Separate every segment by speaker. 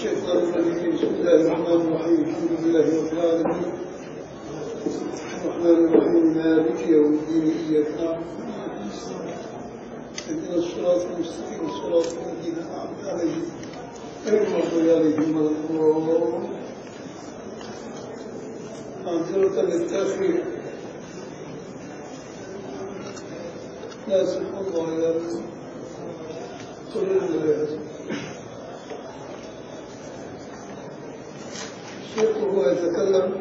Speaker 1: الشيطان الرجيم بسم الله الرحمن الرحيم الحمد لله رب العالمين الرحمن الرحيم مالك يوم الدين اياك نعبد اهدنا الصراط المستقيم صراط الذين انعمت عليهم غير المغضوب عليهم ولا الضالين معذرة للتأخير ناسخ الله إلى كل الولايات الشيخ وهو يتكلم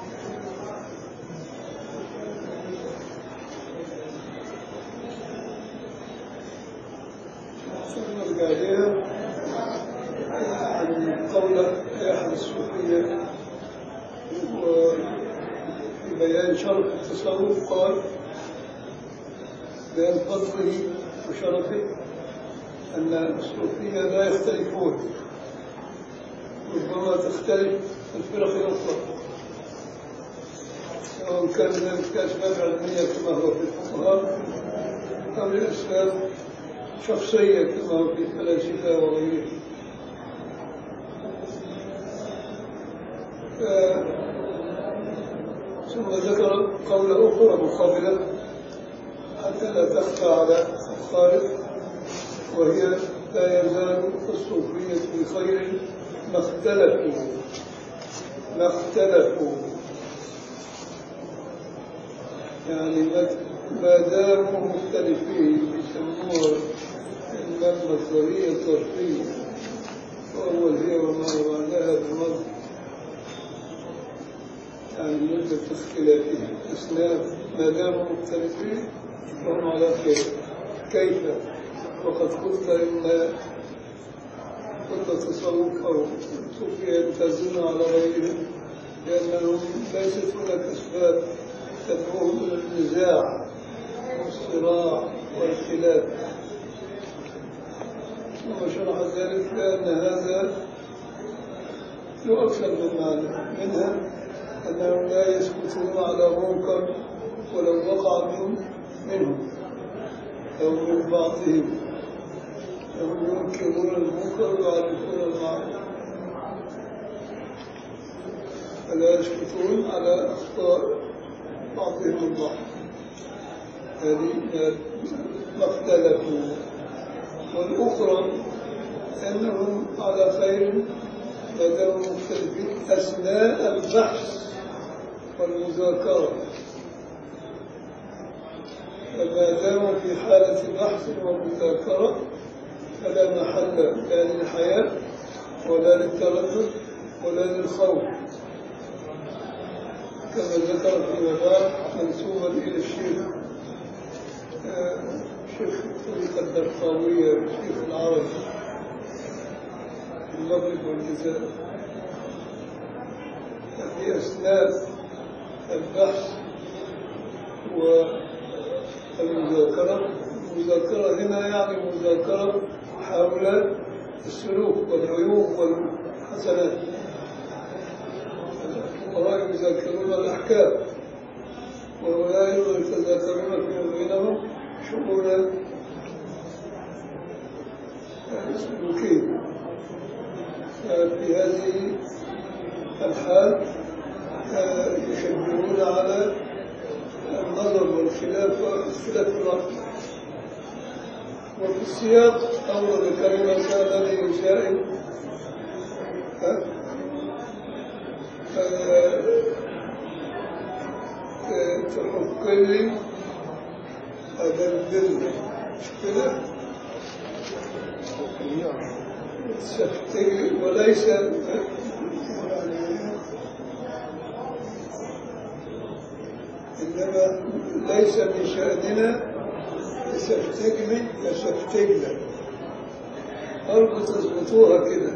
Speaker 1: ثم نرجع عليها عن قول أحد الصوفية وفي بيان شرف التصوف قال بيان فضله وشرفه أن الصوفية لا يختلفون ربما تختلف الفرق الأخرى سواء كان ذلك كأسباب علمية كما هو في الفقهاء أو لأسباب شخصية كما هو في الفلاسفة وغيرهم ثم ذكر قول أخرى مقابلة حتى لا تخفى على الخالق وهي لا يزال الصوفية بخير ما اختلفوا ما اختلفوا يعني ما داموا مختلفين يسموها المصدرية الطرفية وأول هي وما بعدها بمصدر يعني مدة اختلافهم أثناء ما داموا مختلفين فهم على خير كيف وقد قلت إن كل تصوف أو صوفية يمتازون على غيرهم لأنهم ليست هناك أسباب تدعوهم إلى النزاع والصراع والخلاف ثم شرح ذلك بأن هذا له أكثر من معنى منها أنهم لا يسكتون على منكر ولو وقع من منهم أو من بعضهم فهم ينكرون المنكر ويعرفون المعروف فلا يسكتون على أخطاء بعضهم البعض هذه ما اختلفوا والأخرى أنهم على خير ما داموا مختلفين أثناء البحث والمذاكرة فما داموا في حالة بحث ومذاكرة فلا محل لا للحياة ولا للتردد ولا للخوف كما ذكر في مبارك منسوبا إلى الشيخ شيخ الطريقة الدرقاوية شيخ العرب في المغرب والجزائر في أثناء البحث والمذاكرة المذاكرة هنا يعني مذاكرة حول السلوك والعيوب والحسنات الفقهاء يذاكرون الأحكام وأولئك يتذاكرون فيما بينهم شؤون السلوكين في هذه الحال يشبهون على النظر والخلاف واختلاف الرأي وفي السياق أول كلمة كان لي يسائل تحك لي أدلل كده سفتي وليس إنما ليس من شأننا سفتجمي سفتجنا أرجو تظبطوها كده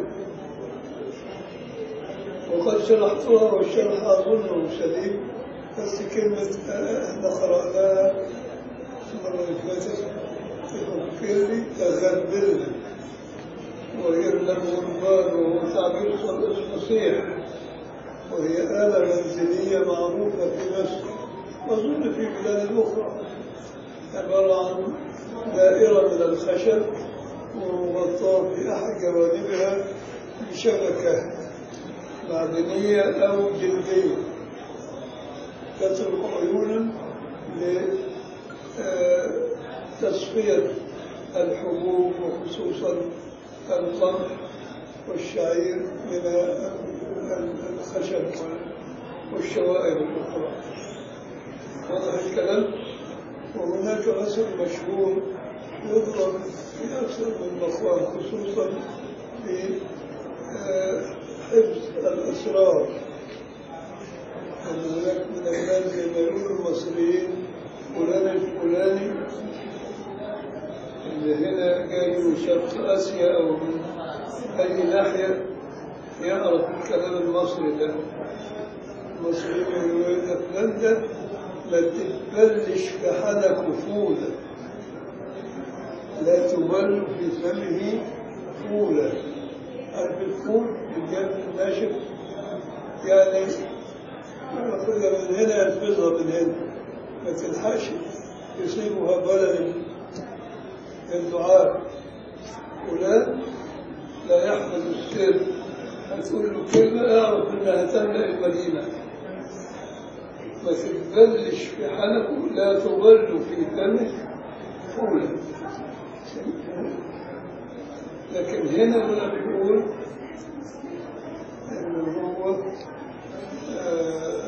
Speaker 1: وقد شرحتها والشرح أظنه سليم بس كلمة احنا قرأناها المرة اللي فاتت تفكرني تغربلنا وهي من الغربان وهو تعبير فصيح وهي آلة منزلية معروفة في مصر وأظن في بلاد أخرى عبارة عن دائرة من الخشب ومغطاة في أحد جوانبها بشبكة معدنية أو جلدية تترك عيونا لتصفية الحبوب وخصوصا القمح والشعير من الخشب والشوائب الأخرى واضح الكلام وهناك مثل مشهور يضرب في أكثر من مقام خصوصا في آه، حفظ الأسرار أن هناك من الناس كما يقول المصريين فلان الفلاني اللي هنا جاي من شرق آسيا أو من أي ناحية يعرف الكلام المصري ده المصريين يقولون لك فلان ده ما تتبلش في حالك فولة لا تبل في فمه فولة عارف الفول الجنب الناشف يعني ياخذها من هنا يلفظها من هنا ما تلحقش يصيبها بلد من دعاء فلان لا يحفظ السر هتقول له كلمة اعرف انها تملأ المدينة ما تتبلش في حنكه لا تبل في فمه فولا لكن هنا بقى بيقول انه هو آه،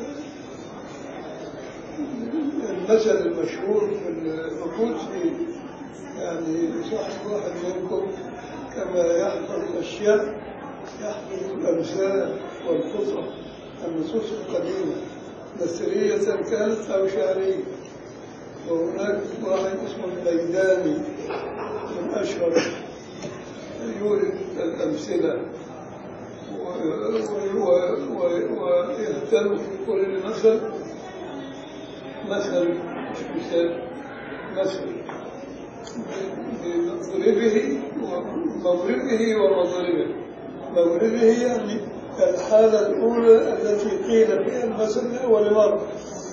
Speaker 1: المثل المشهور في الموجود في يعني صاحب واحد منكم كما يحفظ الاشياء يحفظ الامثال والقصص النصوص القديمه نثريه كانت او شعريه وهناك واحد اسمه الميداني من اشهر يورد الامثله ويهتم في كل مثل مثل مش مثال مثل بمضربه ومضربه ومضربه مضربه يعني الحالة الأولى التي قيل فيها المثل لأول مرة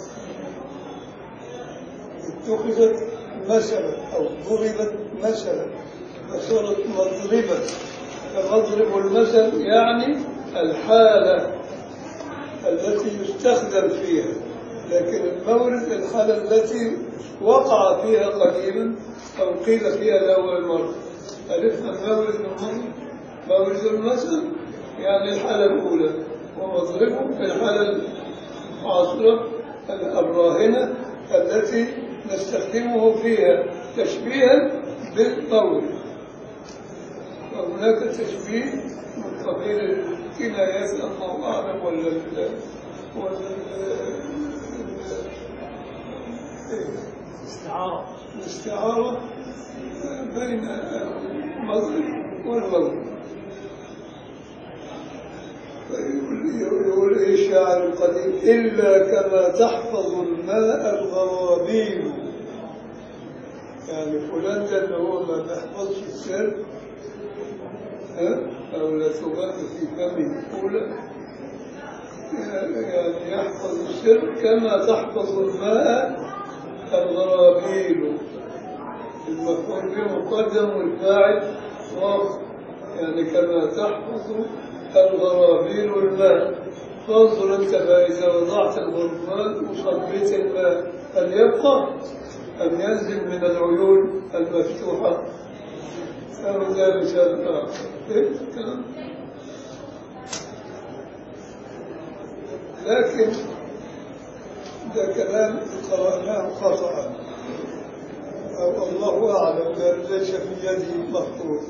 Speaker 1: اتخذت مثلا أو ضربت مثلا فصارت مضربة فمضرب المثل يعني الحالة التي يستخدم فيها لكن المورد الحالة التي وقع فيها قديما أو قيل فيها لأول مرة عرفنا المورد من مصر مورد المثل يعني الحالة الأولى ومضربه في الحالة العاصرة الراهنة التي نستخدمه فيها تشبيها بالمورد وهناك تشبيه من قبيل الكنايات الله أعلم ولا ال ولا
Speaker 2: استعارة
Speaker 1: الاستعارة بين المضرب والمضرب فيقول يقول ايه الشاعر القديم إلا كما تحفظ الماء الغرابيل يعني فلان ده اللي هو ما بيحفظش السر ها؟ أو لا تغاد في فمه أولى يعني يحفظ السر كما تحفظ الماء الغرابيل المفعول به مقدم والفاعل واقع يعني كما تحفظ الغرابيل الماء فانظر انت فاذا وضعت الغرفان وصبيت الماء هل يبقى ام ينزل من العيون المفتوحه او ده مثال اخر إيه؟ كلام لكن ده كلام قرأناه خطأ أو الله أعلم قال ليس في يدي مخطوط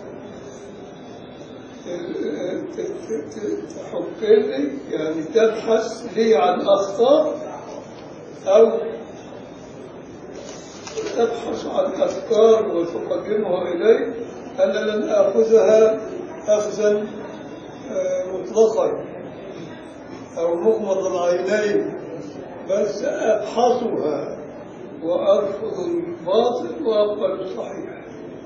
Speaker 1: تحق لي يعني تبحث لي عن أخطاء أو تبحث عن أفكار وتقدمها إلي أنا لن آخذها أخذا مطلقا أو مغمض العينين بل سأبحثها وأرفض الباطل وأقبل الصحيح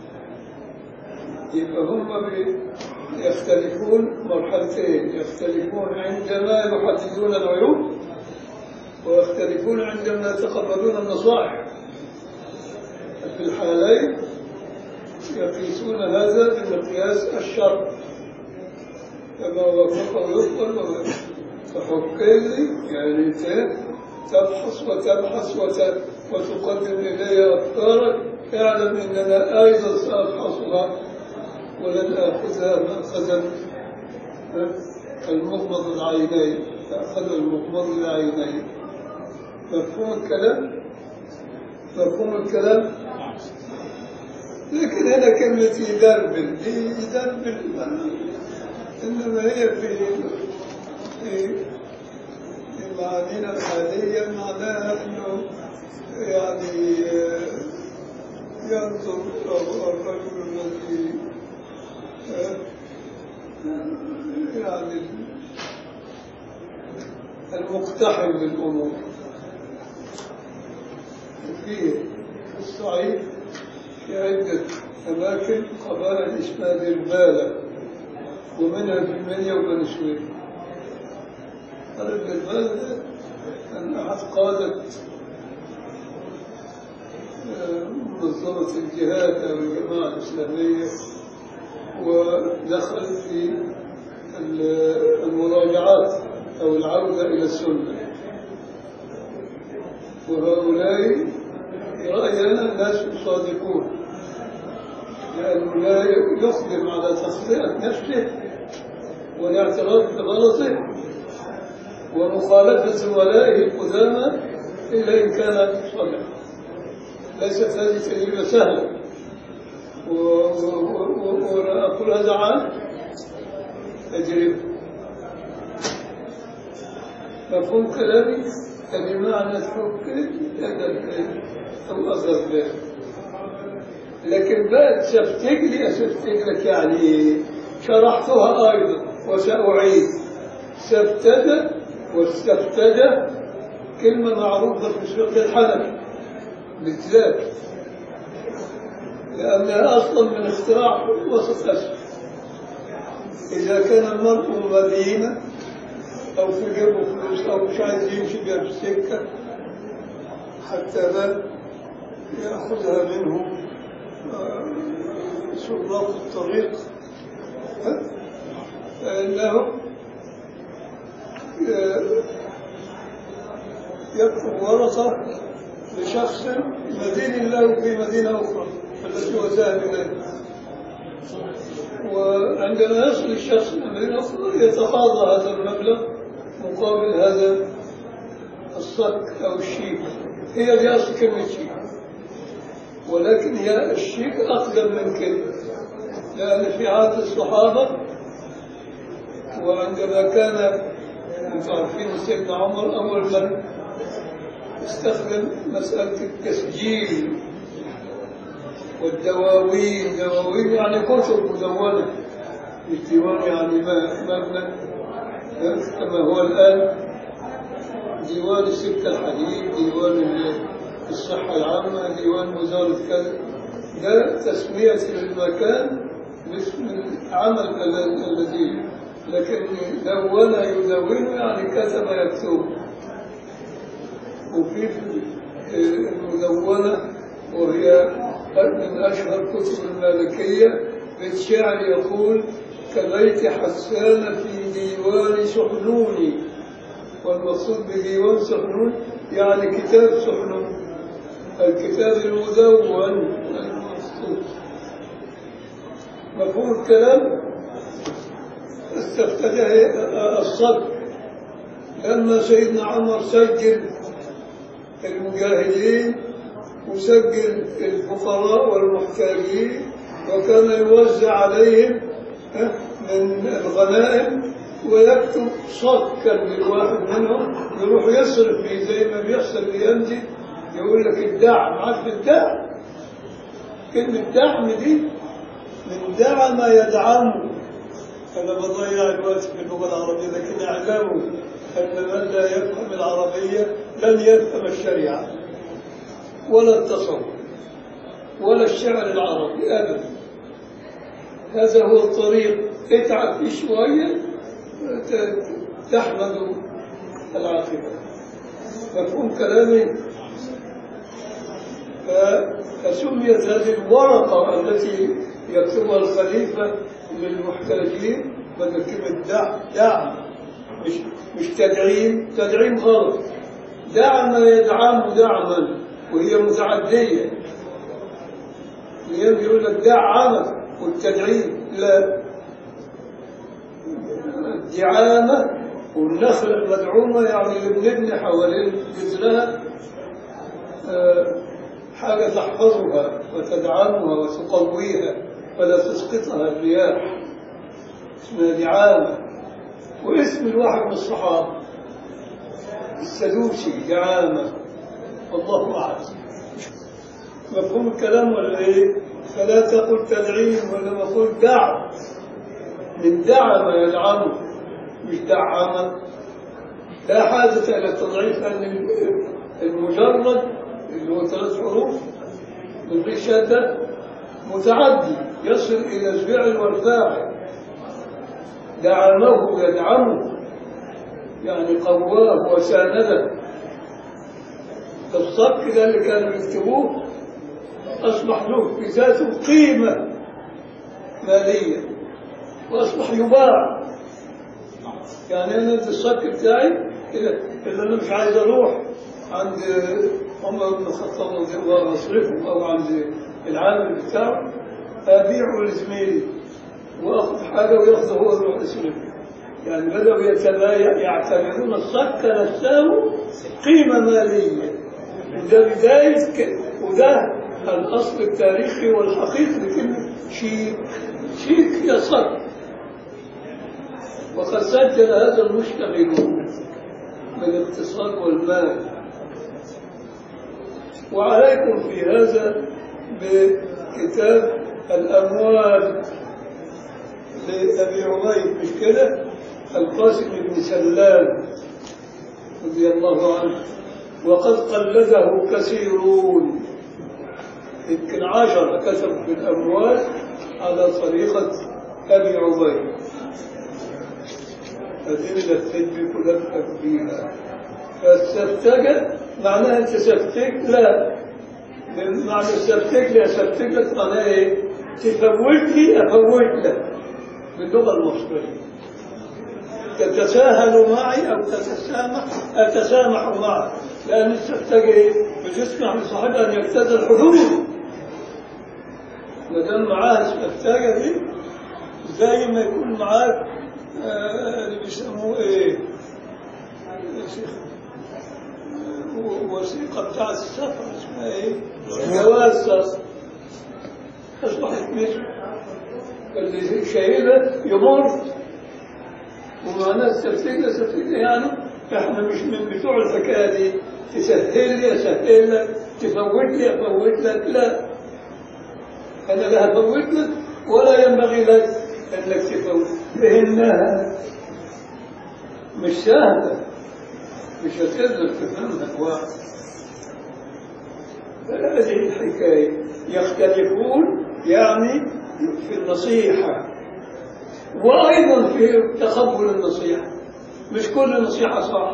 Speaker 1: يبقى هم يختلفون مرحلتين يختلفون عندما يحددون العيوب ويختلفون عندما يتقبلون النصائح في الحالين يقيسون هذا بمقياس الشر فما وافقه يقبل وما فحكي يعني ت- تبحث وتبحث وت- وتقدم إلي أفكارك اعلم أننا أيضا سأبحثها ولن آخذها مأخذا المغمض العينين تأخذ المغمض العينين مفهوم الكلام؟ مفهوم الكلام؟ لكن هنا كلمة يدربل دي يدربل إنما هي في في في معانينا الحالية معناها إنه يعني آه، ينظر الرجل الذي آه، يعني المقتحم بالأمور في الصعيد في عدة أماكن قبائل اسمها دلبالة ومنها في المنيا وبني سويف قال دلبالة أن أحد قادة آه، منظمة الجهاد أو الجماعة الإسلامية ودخل في ال- المراجعات أو العودة إلى السنة وهؤلاء رأينا الناس صادقون لأنه لا يقدم على تخطئة نفسه والاعتراف بغلطه ومخالفة زملائه القدامى إلا إن كان صالحا ليست هذه تجربة سهلة و- و- و- وأنا أقول هذا عن تجربة مفهوم كلامي بمعنى الحب أو أضرب لكن بقى سفتك لي أسفتك لك يعني شرحتها أيضا وسأعيد سفتد واستفتد كلمة معروفة في الفقه الحنفي بالذات لأنها أصلا من اختراع وسط أسفل إذا كان المرء مدينة أو في جيبه فلوس أو مش عايز يمشي بها في السكة حتى لا يأخذها منه آه، سراق الطريق ها؟ فإنه آه، يكتب ورقة لشخص مدين له في مدينة أخرى التي هو ذاهب إليها وعندما يصل الشخص إلى مدينة أخرى يتقاضى هذا المبلغ مقابل هذا الصك أو الشيك هي دي أصل كلمة شيك ولكن هي الشيك أقدم من كده لأن في عهد الصحابة وعندما كان أنتم عارفين سيدنا عمر أول من استخدم مسألة التسجيل والدواوين دواوين يعني كتب مدونة مش ديوان يعني ما مبنى كما هو الآن ديوان السكة الحديد ديوان الصحة العامة ديوان وزارة كذا ده تسمية للمكان باسم العمل ال- الذي لكن دون يدون يعني كتب يكتب وفي المدونة وهي من أشهر كتب المالكية بيت شعر يقول كبيت حسان في ديوان سحنوني والمقصود بديوان سحنون يعني كتاب سحنون الكتاب المدون المقصود مفهوم الكلام استفتده الصدر لما سيدنا عمر سجل المجاهدين وسجل الفقراء والمحتاجين وكان يوزع عليهم ها، من الغنائم ويكتب صكا للواحد منهم يروح يصرف فيه زي ما بيحصل الايام دي يقول لك الدعم عارف الدعم كلمة دعم دي من دعم يدعم أنا بضيع الوقت في اللغة العربية لكن اعلموا أن من لا يفهم العربية لن يفهم الشريعة ولا التصوف ولا الشعر العربي أبدا هذا هو الطريق اتعب فيه شوية ت- تحمد العاقبة مفهوم كلامي ف- فسميت هذه الورقة التي يكتبها الخليفة للمحتاجين بدل كلمة دع دعم مش مش تدعيم تدعيم غلط دعم يدعم دعما وهي متعدية اليوم يقول لك دعم والتدعيم لا الدعامة والنخلة المدعومة يعني اللي بنبني حوالين جذرها آه، حاجة تحفظها وتدعمها وتقويها ولا تسقطها الرياح اسمها دعامة واسم الواحد من الصحابة السدوسي دعامة والله أعلم مفهوم الكلام ولا ايه؟ فلا تقل تدعيم ولا قل دعم من دعم يدعمه مش دعم لا حاجة إلى التضعيف لأن المجرد اللي هو ثلاث حروف من غير شدة متعدي يصل إلى الفعل والفاعل دعمه يدعمه يعني قواه وسانده الصك ده اللي كانوا يكتبوه أصبح له بذاته قيمة مالية وأصبح يباع يعني أنا الصك بتاعي إذا إذا أنا مش عايز أروح عند عمر بن الخطاب رضي الله عنه أصرفه أو عند العامل بتاعه أبيعه لزميلي وأخذ حاجة ويأخذ هو يروح يصرفه يعني بدأوا يتبايع يعتبرون الصك نفسه قيمة مالية وده بداية ك- وده الأصل التاريخي والحقيقي لكلمة شيك شيك يا صك وقد سجل هذا المشتغلون بالاقتصاد والمال وعليكم في هذا بكتاب الأموال لأبي عمير مش كده القاسم بن سلام رضي الله عنه وقد قلده كثيرون يمكن عشرة كتبوا في الأموال على طريقة أبي عبيد أدلة تدبك لفك فيها فالسفتجة معناها أنت سفتك لا معنى السفتك لا سفتك لك معناها إيه؟ تفوت لي أفوت لك باللغة المصرية تتساهل معي أو تتسامح أتسامح معك لأن السفتجة إيه؟ بتسمح لصاحبها أن يبتدى الحدود ما دام معاه السفتجة دي زي ما يكون معاك آه، اللي بيسموه إيه؟ يا شيخ آه، وثيقة بتاعت السفر اسمها إيه؟ جواز سفر أصبحت مثل اللي شايلها يمر ومعناه السفتجة سفتجة يعني احنا مش من بتوع الحكاية دي تسهل لي اسهل لك تفوت لي افوت لك لا انا لا افوت لك ولا ينبغي لك انك تفوت لانها مش سهلة مش هتقدر تفهمها كويس هذه الحكاية يختلفون يعني في النصيحة وأيضا في تقبل النصيحة مش كل نصيحة صح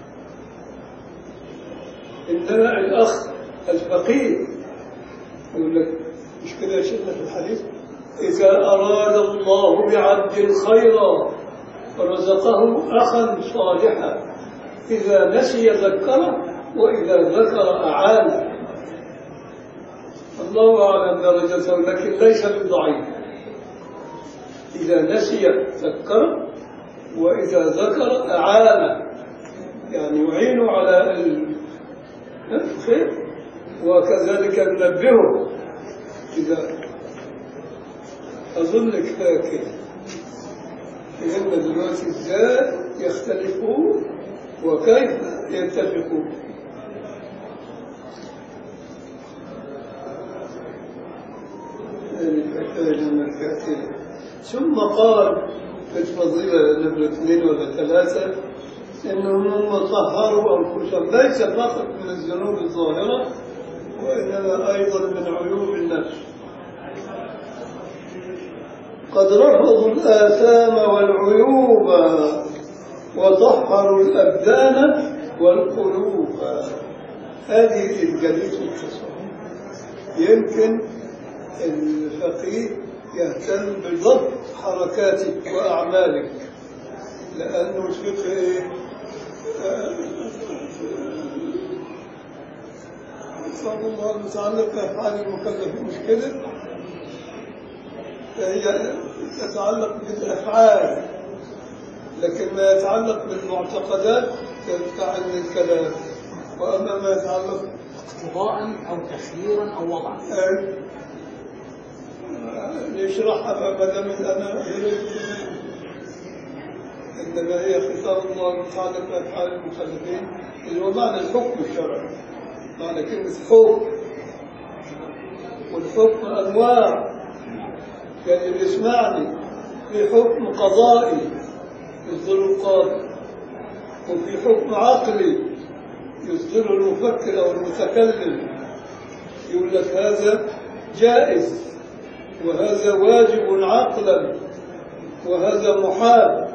Speaker 1: إنما الأخ الفقير يقول لك مش كده يا شيخنا في الحديث إذا أراد الله بعبد خيرا رزقه أخا صالحا إذا نسي ذكره وإذا ذكر أعانه الله أعلم درجته لكن ليس بضعيف إذا نسي ذكر وإذا ذكر أعان يعني يعين على الخير وكذلك ننبهه إذا أظنك فاكر فإن دلوقتي إزاي يختلفون وكيف يتفقون ثم قال في الفضيلة نمرة اثنين ولا ثلاثة إنهم هم طهروا أنفسهم ليس فقط من الذنوب الظاهرة وإنما أيضا من عيوب النفس قد رفضوا الآثام والعيوب وطهروا الأبدان والقلوب هذه الجليس التصور يمكن الفقيه يهتم بضبط حركاتك وأعمالك لأنه الفقه إيه؟ صلى الله متعلق بأفعال المكلف مش كده؟ فهي تتعلق بالأفعال لكن ما يتعلق بالمعتقدات ينفع عن الكلام وأما ما يتعلق
Speaker 2: اقتضاء أو تخييرا أو وضعا
Speaker 1: أي نشرحها ما دام أنا إنما هي خطاب الله متعلق بأفعال المخلفين اللي هو معنى الحكم الشرعي معنى كلمة حكم والحكم أنواع يعني اللي يسمعني في حكم قضائي يصدر القاضي وفي حكم عقلي يصدره المفكر أو المتكلم يقول لك هذا جائز وهذا واجب عقلا وهذا محال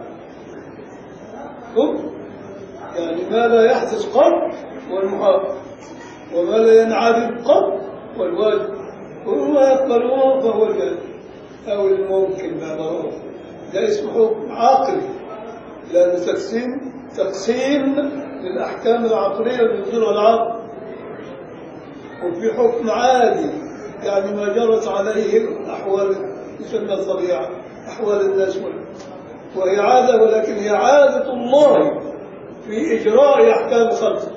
Speaker 1: حكم يعني ما لا يحدث قط والمحال وما لا ينعدم قط والواجب وما يقبله فهو جائز أو الممكن بعضه ده اسمه حكم عقلي لأن تقسيم تقسيم للأحكام العقلية بيصدرها العقل وفي حكم عادي يعني ما جرت عليه أحوال يسمى الطبيعة أحوال الناس وهي عادة ولكن هي عادة الله في إجراء أحكام خلقه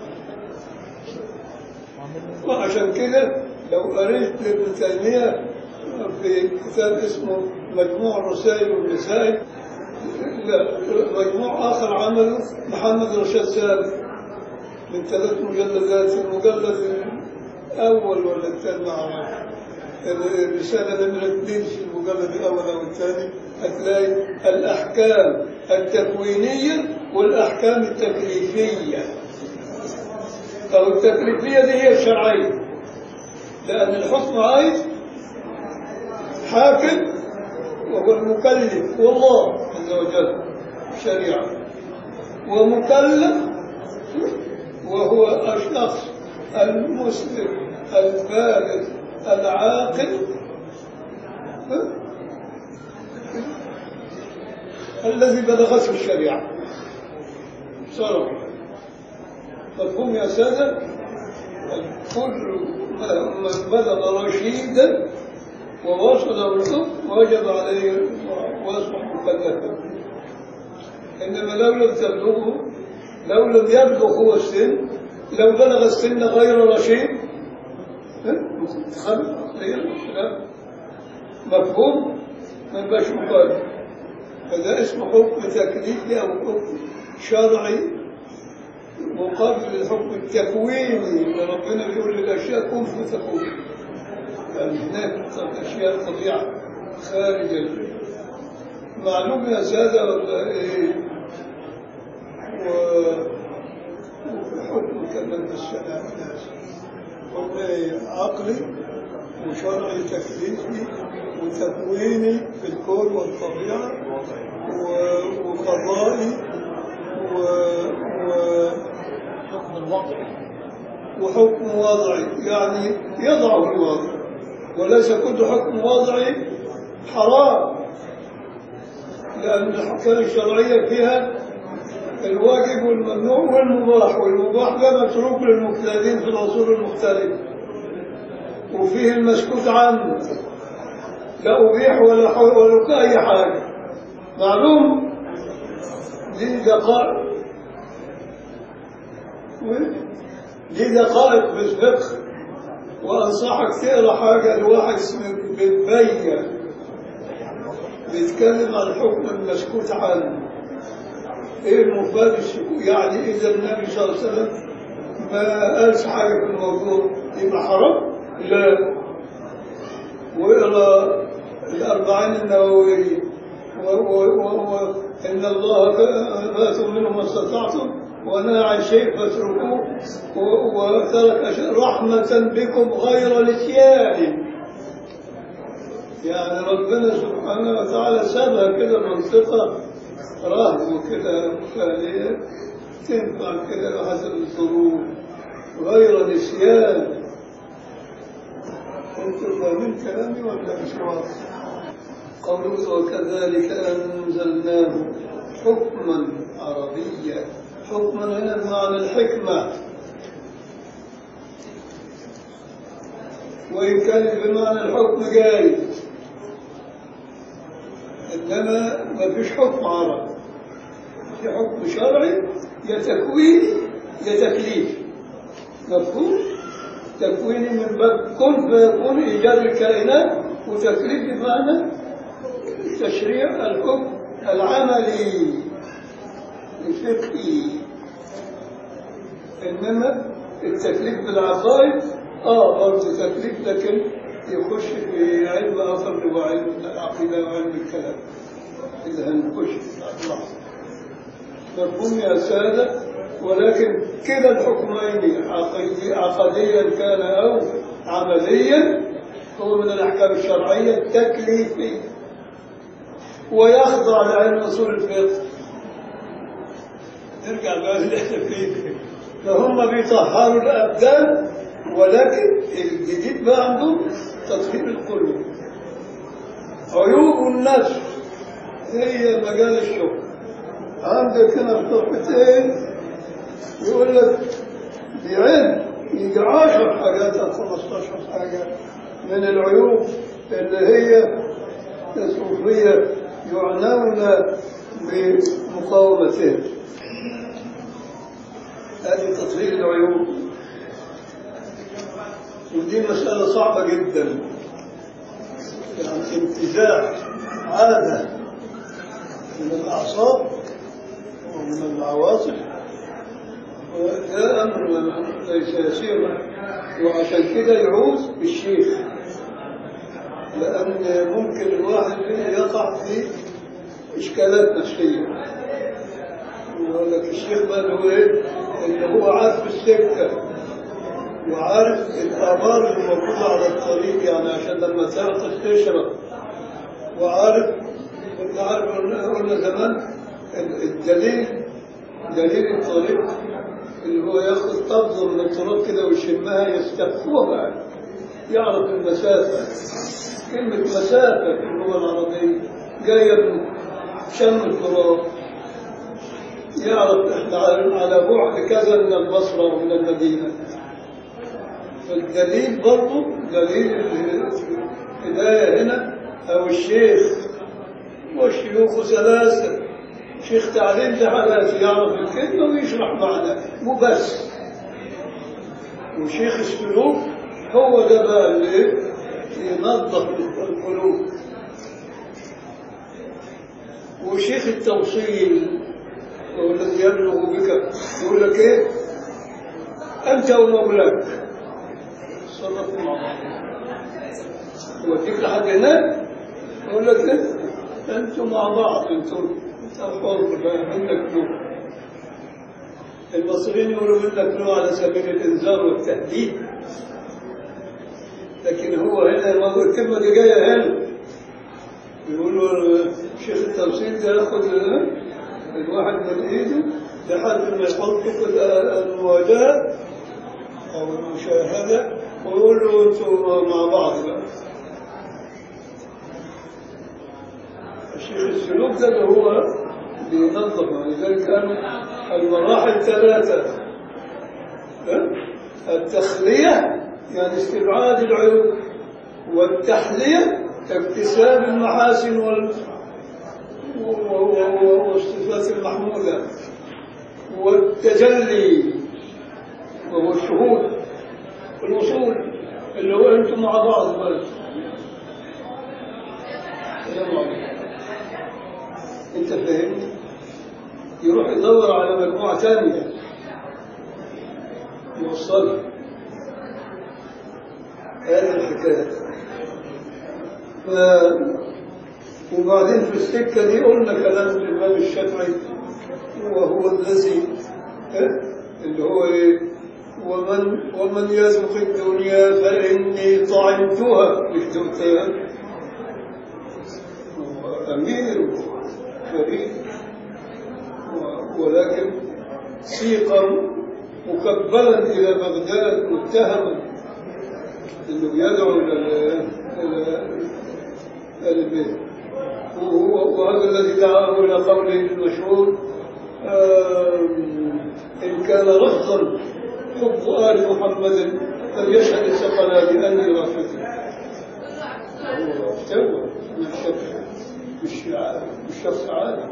Speaker 1: وعشان كده لو قريت ابن تيمية في كتاب اسمه مجموع الرسائل والرسائل لا مجموع آخر عمله محمد رشاد سالم من ثلاث مجلدات المجلد الأول ولا الثاني ما أعرف الرسالة نمرة اثنين في المجلد الأول أو الثاني هتلاقي الأحكام التكوينية والأحكام التكليفية أو التكليفية دي هي الشرعية لأن الحكم عايز حاكم وهو المكلف والله عز وجل شريعة ومكلف وهو الشخص المسلم البالغ العاقل الذي بلغته الشريعة صراحة مفهوم يا سادة كل من بلغ رشيدا ووصل الحكم وجب عليه واصبح مكلفا انما لو لم تبلغه لو لم يبلغ هو السن لو بلغ السن غير رشيد خلق مفهوم ما يبقاش مخالف فده اسمه حكم تكليفي او حكم شرعي مقابل الحكم التكويني اللي ربنا بيقول للاشياء كن فتكون يعني هناك اشياء طبيعه خارج معلوم يا ساده ولا ايه وحكم كمان السلام حكم عقلي وشرعي تكليفي وتكويني في الكون والطبيعه وقضائي و... و...
Speaker 2: حكم الوضع
Speaker 1: وحكم وضعي يعني يضع في وضع وليس كل حكم وضعي حرام لأن الأحكام الشرعية فيها الواجب والممنوع والمباح والمباح ده متروك للمجتهدين في العصور المختلفة وفيه المسكوت عنه لا أبيح ولا حول ولا أي حاجة معلوم دي دقائق دي دقائق في الفقه وأنصحك تقرا حاجة لواحد اسمه بتبين بيتكلم عن الحكم المسكوت عنه ايه المفاد السكوت يعني اذا النبي صلى الله عليه وسلم ما قالش حاجه في الموضوع يبقى حرام لا واقرا الاربعين النوويه وان الله فاتوا منه ما استطعتم ونهى عن شيء فاتركوه وترك أشياء رحمة بكم غير نسيان يعني ربنا سبحانه وتعالى سابها كده منطقة رهب وكده خالية تنفع كده بحسب الظروف غير نسيان انتوا فاهمين كلامي ولا مش واضح؟ قوله وكذلك أنزلناه حكما عربيا حكما هنا بمعنى الحكمة وإن كان بمعنى الحكم جاي إنما ما فيش حكم عربي في حكم شرعي يا تكويني يا تكليف مفهوم تكويني من باب كن فيكون إيجاد الكائنات وتكليف بمعنى تشريع الحكم العملي الفقهي إنما التكليف بالعقائد آه برضه تكليف لكن يخش في علم آخر هو علم العقيدة وعلم الكلام إذا هنخش في الله مفهوم يا سادة ولكن كلا الحكمين عقيدي عقديا كان أو عمليا هو من الأحكام الشرعية التكليفية ويخضع لعلم أصول الفقه نرجع بقى اللي احنا فيه فهم بيطهروا الأبدان ولكن الجديد بقى عندهم تطهير القلوب عيوب النفس هي مجال الشغل عندك هنا الطرفتين يقول لك بعلم يجي 10 حاجات او 15 حاجه من العيوب اللي هي الصوفيه يعنون بمقاومتها هذه تطهير العيوب ودي مسألة صعبة جدا يعني انتزاع عادة من الأعصاب ومن العواطف وده أمر ليس يسيرا وعشان كده يعوز بالشيخ لأن ممكن الواحد يقع في إشكالات نفسية يقول لك الشيخ بقى اللي هو إيه؟ اللي هو عارف السكة وعارف الآبار اللي موجودة على الطريق يعني عشان لما تعطش تشرب وعارف كنت عارف قلنا زمان الدليل دليل الطريق اللي هو ياخد قبضة من التراب كده ويشمها يستخفوها يعرف المسافة كلمة مسافة في اللغة العربية جاية من شم التراب يعرف احنا على بعد كذا من البصرة ومن المدينة فالدليل برضه دليل الهداية هنا أو الشيخ والشيوخ ثلاثة شيخ تعليم ده حالات يعرف الكلمة ويشرح معنى مو بس وشيخ السلوك هو ده بقى اللي ينظف القلوب وشيخ التوصيل هو الذي يبلغ بك يقول لك ايه انت ومولاك صرفوا مع بعض يوديك لحد هناك يقول لك ايه انتوا مع بعض انتوا انت حر بقى منك له المصريين يقولوا منك له على سبيل الانذار والتهديد لكن هو هنا الكلمه دي جايه هنا يقولوا شيخ التوصيل ده ياخد الواحد من ايده لحد ما يحط المواجهه او المشاهده ويقول له انتوا مع بعض بقى الشيخ السلوك ده اللي هو بينظم ولذلك كانوا المراحل ثلاثة التخلية يعني استبعاد العيوب والتحلية اكتساب المحاسن وال والصفات المحمودة والتجلي وهو الشهود الوصول اللي هو انتم مع بعض بس انت فاهمني يروح يدور على مجموعة ثانية يوصلها هذه الحكاية ف... وبعدين في السكة دي قلنا كلام الإمام الشافعي وهو الذي اللي هو إيه ومن ومن يذوق الدنيا فإني طعمتها مش دقتها أمير كبير ولكن سيقا مكبلا إلى بغداد متهما أنه يدعو إلى البيت وهذا الذي دعاه إلى قوله المشهور آم، إن كان رفضا حب آل محمد فليشهد الثقلان أني رافض هو افتوى من الشخص مش ع- مش شخص عادي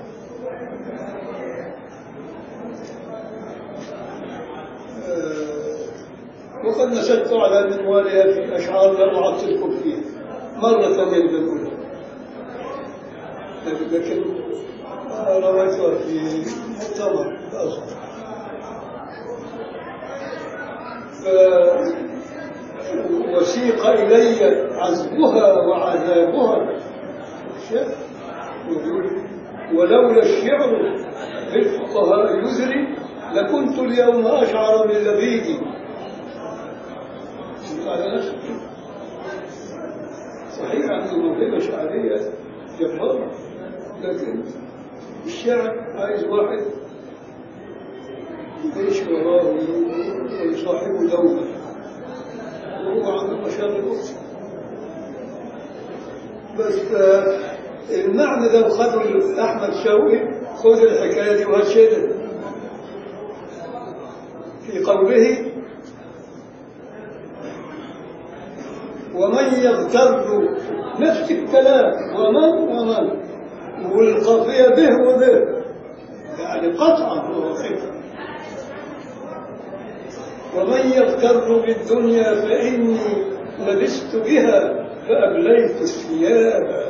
Speaker 1: آه، وقد نشدت على منوالها في أشعار لا أعطلكم فيها مرة ثانية بقولها لكن رويتها في مؤتمر الأزهر ف- وسيق إلي عذبها وعذابها شاف؟ يقول ولولا الشعر بالفقهاء يزري لكنت اليوم أشعر من لبيدي على نفسه صحيح عنده موهبة شعرية جبارة لكن الشعر عايز واحد يمشي وراه ويصاحبه دوما وهو عنده مشاغل أخرى بس آه، المعنى ده خده أحمد شوقي خد الحكاية دي وهتشيلها في قوله ومن يغتر نفس الكلام ومن ومن والقافية به وبه يعني قطعا هو خفة ومن يغتر بالدنيا فإني لبست بها فأبليت الثياب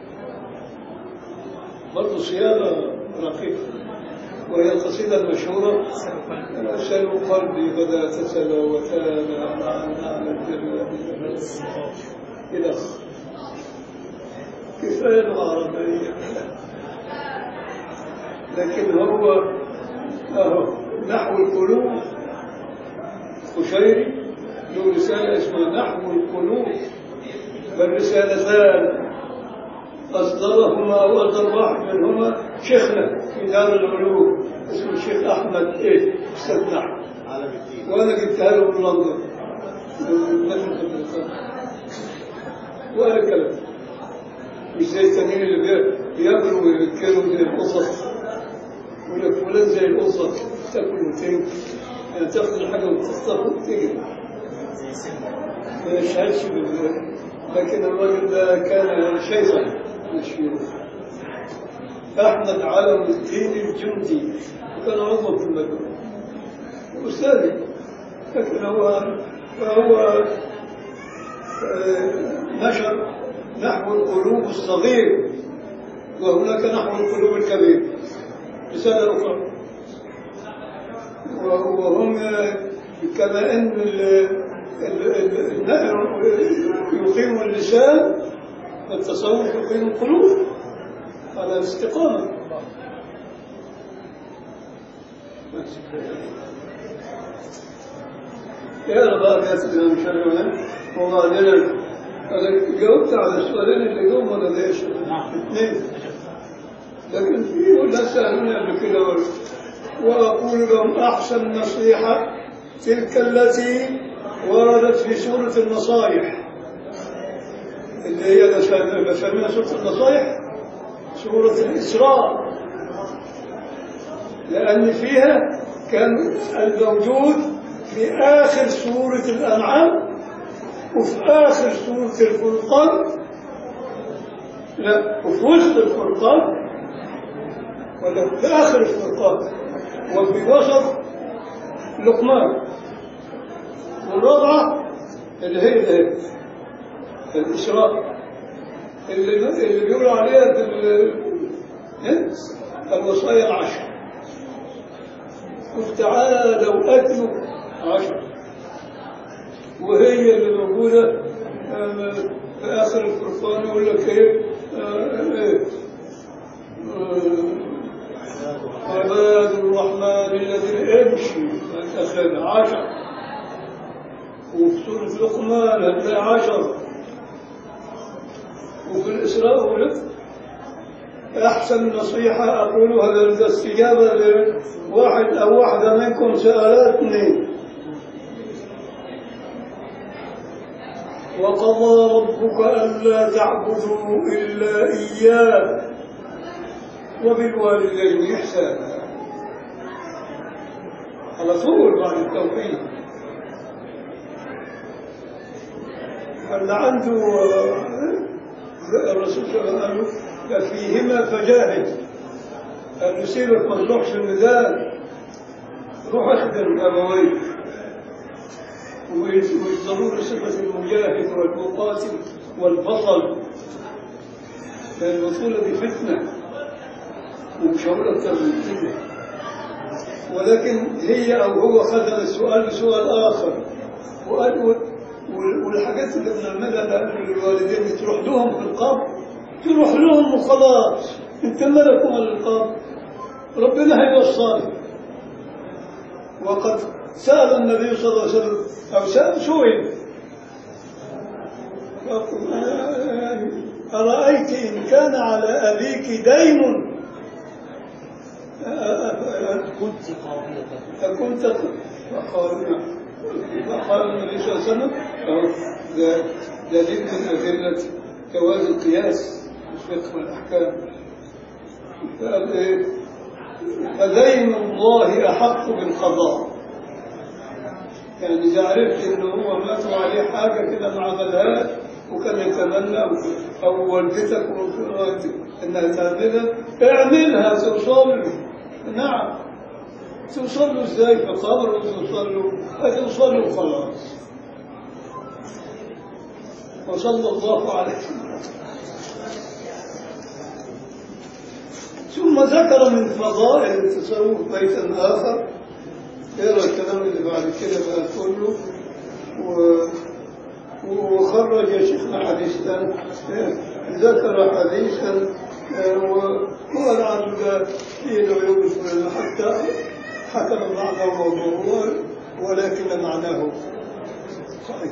Speaker 1: برضه صيانة رقيقة وهي القصيدة المشهورة سلو قلبي غدا تسلى وكان مع معنى الجنة إلى آخره. كفاية العربية لكن هو أهو نحو القلوب خشيري له رسالة اسمها نحو القلوب بل رسالتان أصدرهما أو أصدر واحد منهما شيخنا في دار العلوم اسمه الشيخ أحمد إيه أستاذ نحو
Speaker 2: عالم الدين
Speaker 1: وأنا جبتها له من لندن من مدرسة القدس. ولا كلام مش زي التانيين اللي بي- بياكلوا ويذكروا زي القصص يقول لك فلان زي القصة تاكل وتنك يعني تاخد الحاجة وتخطف وتجري
Speaker 2: زي سنة
Speaker 1: ما يشهدش بال لكن الراجل ده كان شيخا من الشيوخ أحمد علم الدين الجندي وكان عضو في المجموعة أستاذي لكن هو فهو آه، نشر نحو القلوب الصغير وهناك نحو القلوب الكبير رسالة أخرى وهم كما أن ال- ال- ال- النهر يقيم اللسان التصوف يقيم القلوب على الاستقامة يا بقى الناس اللي مش عارفين وبعدين أنا جاوبت على السؤالين اللي جم ولا ليش؟
Speaker 2: نعم.
Speaker 1: اثنين لكن في ولا سألوني قبل كده برضه. وأقول لهم أحسن نصيحة تلك التي وردت في سورة النصائح اللي هي بسميها بسميها سورة النصائح سورة الإسراء لأن فيها كان الموجود في آخر سورة الأنعام وفي آخر سورة الفرقان لا وفي وسط الفرقان ولا في آخر الفرقان وفي وسط لقمان والرابعة اللي هي اللي هي الإسراء اللي, اللي بيقولوا عليها في ال- إيه؟ الوصايا العشر قل تعالوا أتلوا عشر وهي اللي موجودة آه، في آخر القرآن يقول لك إيه آه، إيه آه، عباد الرحمن الذين امشي اخر عشر وفي سورة لقمان هتلاقي عشر وفي الإسراء ولك أحسن نصيحة أقولها للاستجابة لواحد أو واحدة منكم سألتني وقضى ربك ألا تعبدوا إلا إياه وبالوالدين إحسانا على طول بعد التوحيد اللي عنده الرسول صلى الله عليه وسلم قال فيهما فجاهد قال يسيبك ما تروحش الميدان روح اخدم ابويك ويصدرون صفة المجاهد والمقاتل والبطل لأن البطولة دي فتنة ومش هقول أكتر من كده ولكن هي أو هو خدم السؤال بسؤال آخر وقال وال- والحاجات اللي بنعملها لأن الوالدين تروح لهم في القبر تروح لهم وخلاص انت ملك على القبر ربنا هيوصلك وقد سأل النبي صلى الله عليه وسلم أو سأل سئل أرأيت إن كان على أبيك دين
Speaker 2: كنت قاضية
Speaker 1: فكنت فقال نعم. فقال النبي صلى الله عليه وسلم أهو ده دليل من أدلة جواز القياس في الفقه والأحكام فقال إيه فدين الله أحق بالقضاء يعني إذا عرفت إنه هو مات عليه حاجة كده ما عملهاش وكان يتمنى أو- أو والدتك ووالدتك إنها تعملها اعملها توصل له نعم توصل له إزاي في قبر وتوصل له هتوصل له خلاص وصلى الله عليه وسلم ثم ذكر من فضائل التصوف بيتا آخر اقرا الكلام اللي بعد كده بقى كله و... وخرج يا شيخنا حديثا ذكر حديثا وقال عن في العيوب الفلانية حتى حكم معناه موضوع ولكن معناه صحيح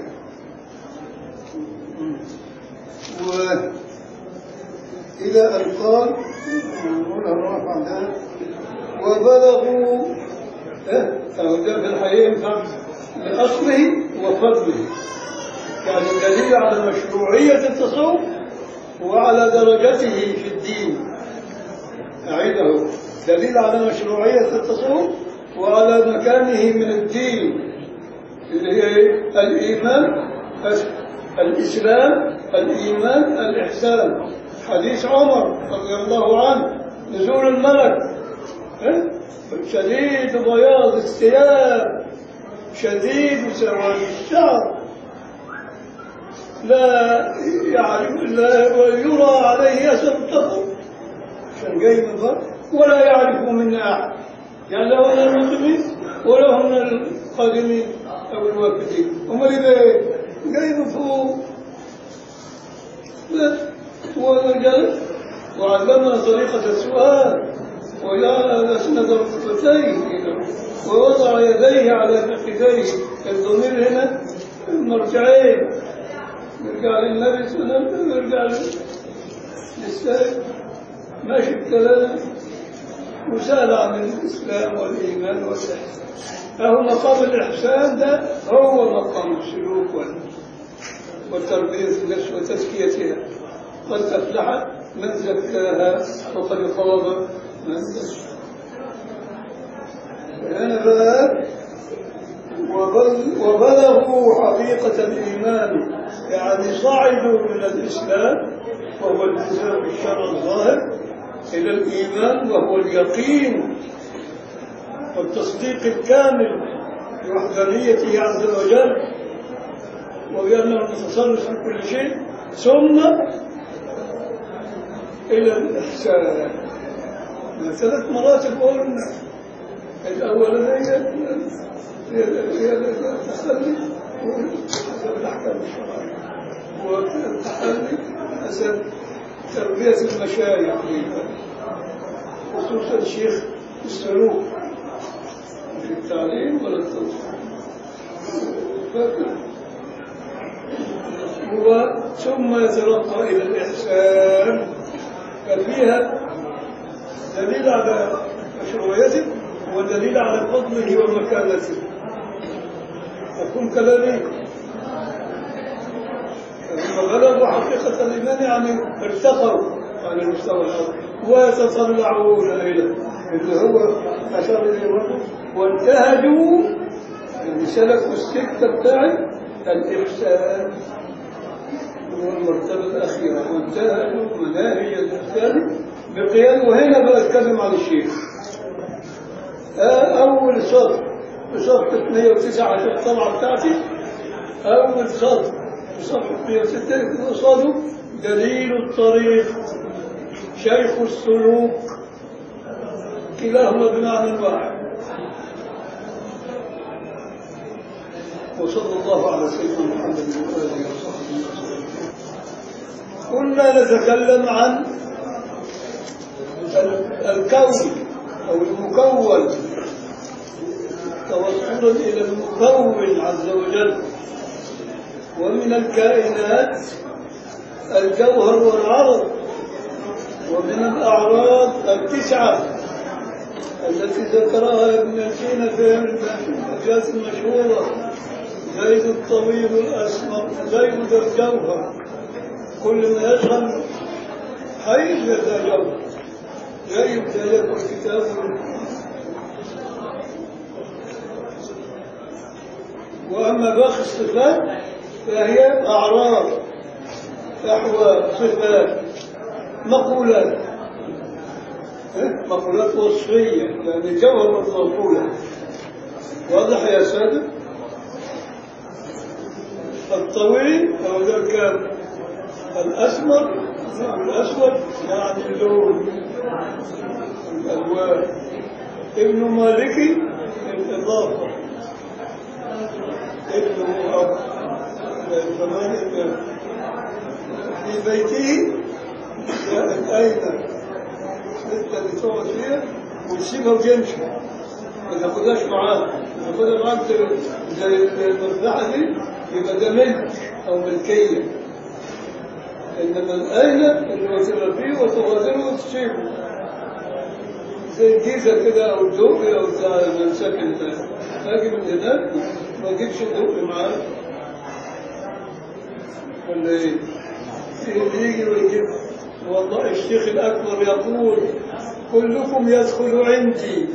Speaker 1: وإلى أن قال هنا الرافع ده وبلغوا إيه؟ أو ده في الحقيقة ينفع لأصله وفضله يعني دليل على مشروعية التصوف وعلى درجته في الدين أعيده دليل على مشروعية التصوف وعلى مكانه من الدين اللي هي إيه؟ الإيمان الإسلام الإيمان الإحسان حديث عمر رضي الله عنه نزول الملك إيه؟ شديد بياض الثياب شديد سواد الشعر لا يعرف لا يرى عليه اثر التقوى عشان جاي من بره ولا يعرف منا احد يعني لا من المسلمين ولا هم من القادمين او الوافدين هم اللي جاي من فوق بس وجلس وعلمنا طريقة السؤال وجعل أسند ركبتيه ووضع يديه على فخذيه الضمير هنا المرجعين يرجع للنبي صلى الله عليه وسلم ويرجع للسائل ماشي الكلام وسأل عن الإسلام والإيمان والإحسان أهو مقام الإحسان ده هو مقام السلوك وال- وتربية النفس وتزكيتها قد أفلح من زكاها وقد خاب من دساها هنا بقى وبل- وبلغوا حقيقة الإيمان يعني صعدوا من الإسلام وهو الالتزام بالشرع الظاهر إلى الإيمان وهو اليقين والتصديق الكامل بوحدانيته عز وجل وبأنه المتصرف في كل شيء ثم إلى الإحسان من ثلاث مراتب قلنا الأولانية هي هي التخلي حسب الأحكام الشرعية والتحلي حسب تربية المشايخ خصوصا الشيخ السلوك في التعليم ولا التوصيل هو ثم يترقى إلى الإحسان ففيها دليل على مشروعيته ودليل على فضله ومكانته يكون كلامي لما بلغوا حقيقة الإيمان يعني ارتقوا على المستوى الأرض ويتطلعون إليه اللي هو أشار إليه برضه وانتهجوا يعني سلكوا السكة بتاعت الإحسان هو المرتبة الأخيرة وانتهجوا مناهج الإحسان بقيام وهنا بقى أتكلم عن الشيخ آه، أول سطر في صفحة 109 في الطبعة بتاعتي أول سطر في صفحة 106 قصاده دليل الطريق شيخ السلوك كلاهما بمعنى واحد وصلى الله على سيدنا محمد وآله وصحبه وسلم كنا نتكلم عن ال- الكون أو المكون توصلا إلى المكون عز وجل ومن الكائنات الجوهر والعرض ومن الأعراض التسعة التي ذكرها ابن سينا في الأبيات المشهورة زيد الطويل الأسمر زيد ذا الجوهر كل ما يشغل حي ذا جوهر زيد ذلك الكتاب وأما باقي الصفات فهي أعراض أحوال صفات مقولات إيه؟ مقولات وصفية يعني جوهر مقولة واضح يا سادة الطويل أو ذا كان الأسمر الأسود يعني اللون الألوان ابن مالكي الإضافة ابن أب ثمانية في بيته جاءت أيضا ستة اللي تقعد فيها وتسيبها وتمشي ما تاخدهاش معاك تاخدها معاك زي المرتاحة دي يبقى ده ملك أو ملكية إنما الأين اللي وتبقى فيه وتغادره وتسيبه زي الجيزة كده أو الدوق أو بتاع المنسكن ده أجي من هناك ما أجيبش الدوق معاك ولا إيه؟ اللي يجي ويجيب والله الشيخ الأكبر يقول كلكم يدخل عندي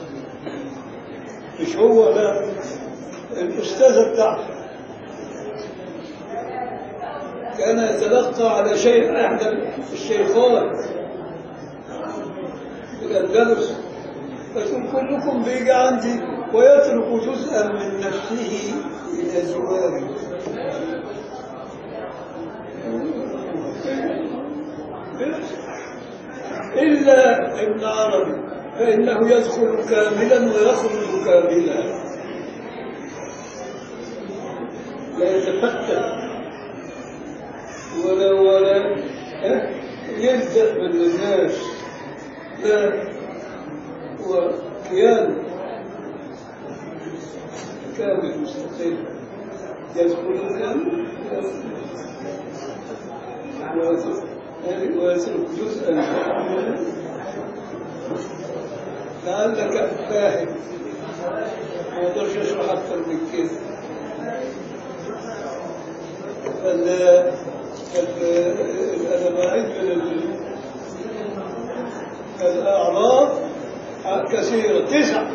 Speaker 1: مش هو لا الأستاذة بتاعته كان يتلقى على شيء أحد الشيخان في الأندلس فكن كلكم بيجي عندي ويترك جزءا من نفسه إلى زواره إلا ابن عربي فإنه يدخل كاملا ويخرج كاملا لا يتفتت ولا ولا ها؟ يلزق من الناس لا هو كيان كامل مستقل يدخل كامل ويترك جزءا لعلك فاهم ما اقدرش اشرح اكثر من كده ال- ال- انا بعيد من ال- الاعراض كثيره تسعه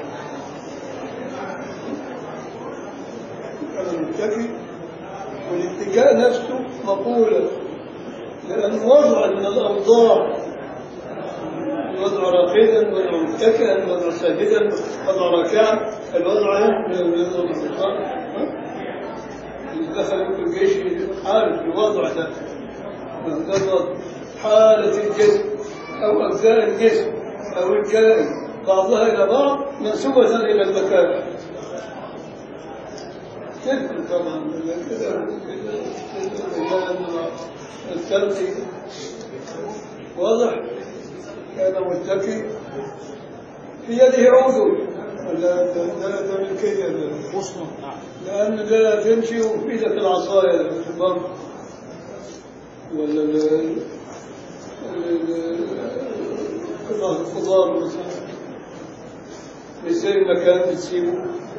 Speaker 1: المتكي والاتجاه نفسه مقوله لأن وضع من الأوضاع الوضع راقدا الوضع متكئا الوضع ساجدا الوضع راكعا الوضع الوضع متقا اللي دخل في الجيش عارف الوضع ده ده الوضع حالة الجسم أو أجزاء الجسم أو الكائن بعضها إلى بعض منسوبة إلى المكان تفرق طبعا كده التلقي واضح كان متكي في يده عود لا لا ده ملكية
Speaker 2: غصن نعم
Speaker 1: لأن لا تمشي وفي ايدك العصاية في البر ولا ال- ال- ال- قطع الخضار مثلا مش زي المكان بتسيبه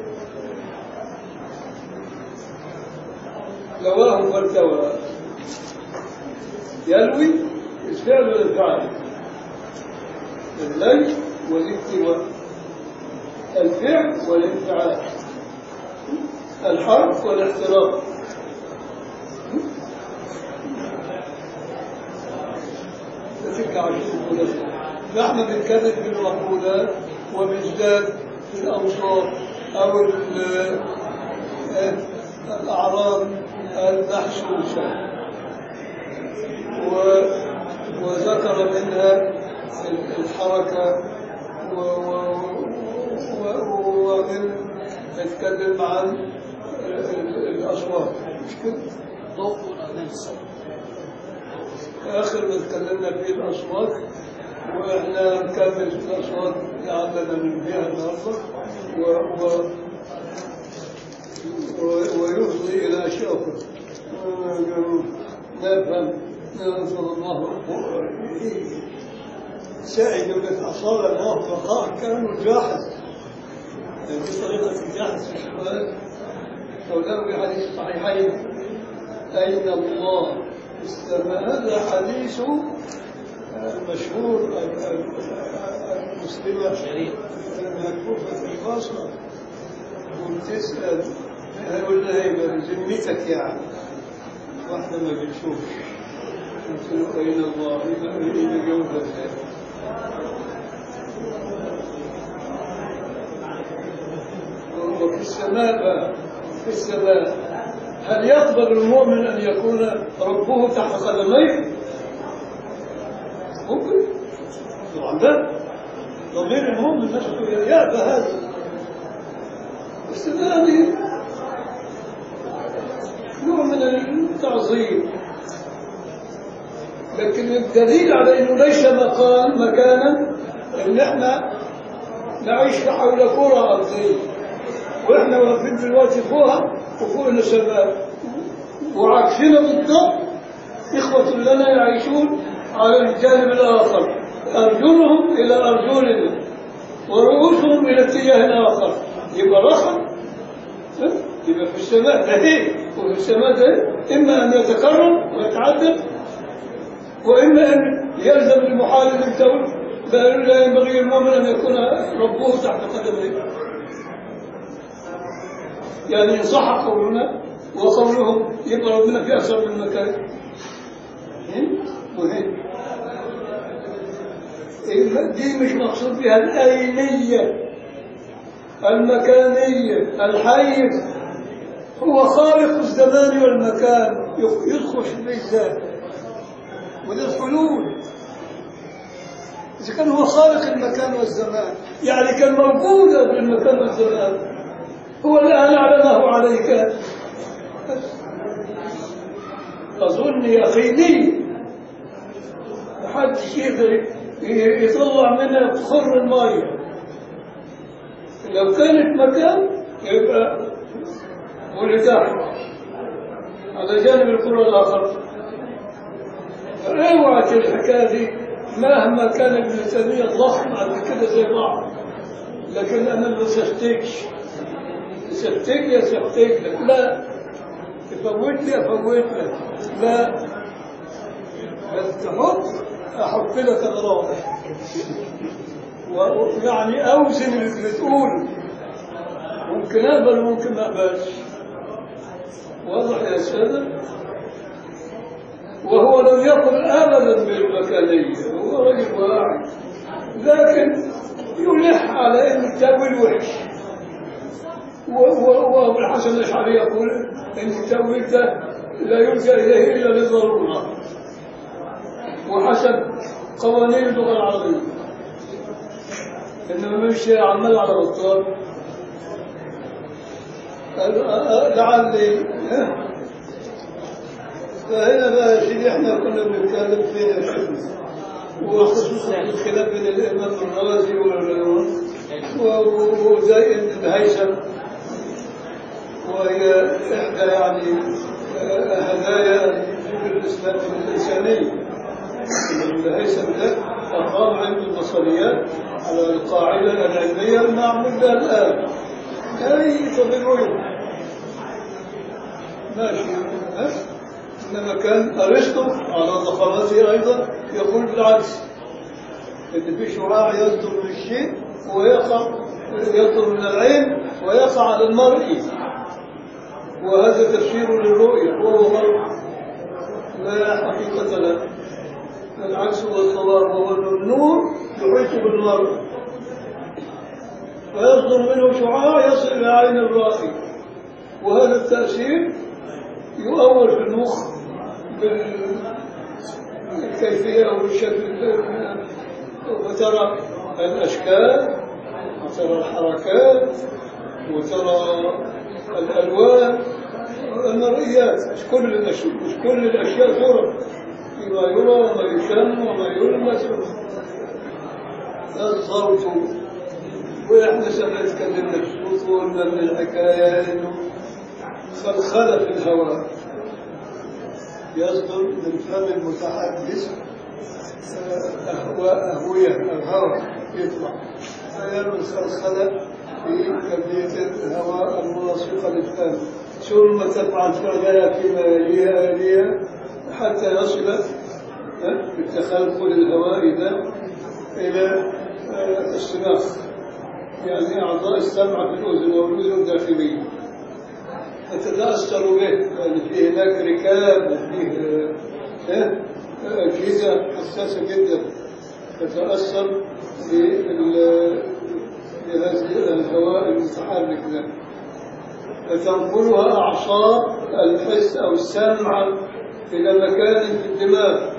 Speaker 1: لواه فالتوى يلوي الفعل والفعل الليل والاستواء الفعل والانفعال الحرف والاحتراق تلك عشرين مناسبة نحن بنتكلم في المقولات وبالذات في الأوصاف أو ال- الأعراض المحسوسة و- وذكر منها الحركة و- و- و- ومن نتكلم عن ال- الأصوات مش كده؟
Speaker 2: ضوء الأذان الصوت
Speaker 1: آخر ما تكلمنا فيه الأصوات وإحنا نكمل في الأصوات لعلنا ننهيها النهارده و... و... و... ويفضي إلى أشياء أخرى نفهم نسأل الله سائل بالأصالة الله فقاء كانوا جاحد يعني دي طريقة الجاحد في السؤال قوله في حديث الصحيحين أين الله في السماء هذا حديث المشهور المسلمة
Speaker 2: شريف
Speaker 1: المكفوفة في البصرة وتسأل هقول لها يبقى ذمتك يعني واحدة ما بتشوف قلت له أين الله؟ يبقى أين جوزك؟ وفي السماء بقى في السماء هل يقبل المؤمن أن يكون ربه تحت قدميه؟ ممكن طبعا ده ضمير المؤمن نفسه يأبى هذا بس هذه نوع من التعظيم لكن الدليل على انه ليس مكان مكانا ان احنا نعيش حول كره ارضيه واحنا واقفين دلوقتي فوقها وفوقنا سماء وعكسنا بالضبط إخوة لنا يعيشون على الجانب الآخر أرجلهم إلى أرجلنا ورؤوسهم إلى اتجاه آخر يبقى رخم ها؟ يبقى في السماء ده إيه وفي السماء ده إما أن يتكرر ويتعدد وإما أن يلزم المحال من تقول بل لا ينبغي المؤمن أن يكون ربه تحت قدميه يعني إن صح قولنا وقولهم يبقى ربنا في أكثر من مكان هن وهن إيه دي مش مقصود بها الآينية المكانية الحيز هو خالق الزمان والمكان يدخل في الذات وده الحلول إذا كان هو خالق المكان والزمان يعني كان موجودا في المكان والزمان هو الآن أعلنه عليك أظن يقيني محدش يقدر يطلع منها خر المية لو كانت مكان يبقى ولتحت على جانب الكرة الآخر اوعى الحكاية دي مهما كان ابن تيمية ضخم قد كده زي بعض لكن أنا ما سفتكش سفتك لي سفتك لك لا تفوت لي افوت لك لا بس تحط احط لك اغراض ويعني اوزن اللي تقول ممكن اقبل وممكن ما اقبلش واضح يا ساده وهو لم يقل ابدا بالمكانيه هو رجل واعي لكن يلح على ان التاويل وحش وابو الحسن الاشعري يقول ان التاويل ده لا يلجا اليه الا للضروره وحسب قوانين اللغه العربيه انما مش عمال على بطال لعلي فهنا بقى يا سيدي احنا كنا بنتكلم فين يا شيخ وخصوصا الخلاف بين الامام الرازي وزي الهيثم وهي إحدى يعني هدايا الإسلام الإنساني الهيثم ده أقام عنده البصريات على القاعدة العلمية المعمول بها الآن أي تضرر ماشي بس إنما كان أرسطو على ضخامته أيضا يقول بالعكس إن في شعاع يصدر من الشيء ويقع يصدر من العين ويقع على المرء وهذا تفسير للرؤية وهو مرء لا حقيقة له العكس هو الصواب وهو أن النور يحيط بالمرء ويصدر منه شعاع يصل إلى عين الرائي وهذا التأثير يؤول في المخ بالكيفية أو بالشكل وترى الأشكال وترى الحركات وترى الألوان المرئيات مش كل الأشياء مش كل الأشياء ترى فيما يرى وما يشم وما يلمس الصوت واحنا سنة تكلمنا في الصوت وقلنا من الحكاية انه خلخلة في الهواء يصدر من فم المتحدث أهواء أهوية الهواء يطلع فيعمل خلخلة في كمية الهواء الملاصقة للفم ثم تفعل فعلها فيما يليها يليها حتى يصل بالتخلخل الهوائي ده إلى السماخ يعني أعضاء السمع في الأذن والأذن الداخلية تتأثر به يعني في هناك ركاب وفيه أجهزة حساسة جدا تتأثر بهذا الهواء المتحرك ده فتنقلها أعصاب الحس أو السمع إلى مكان في الدماغ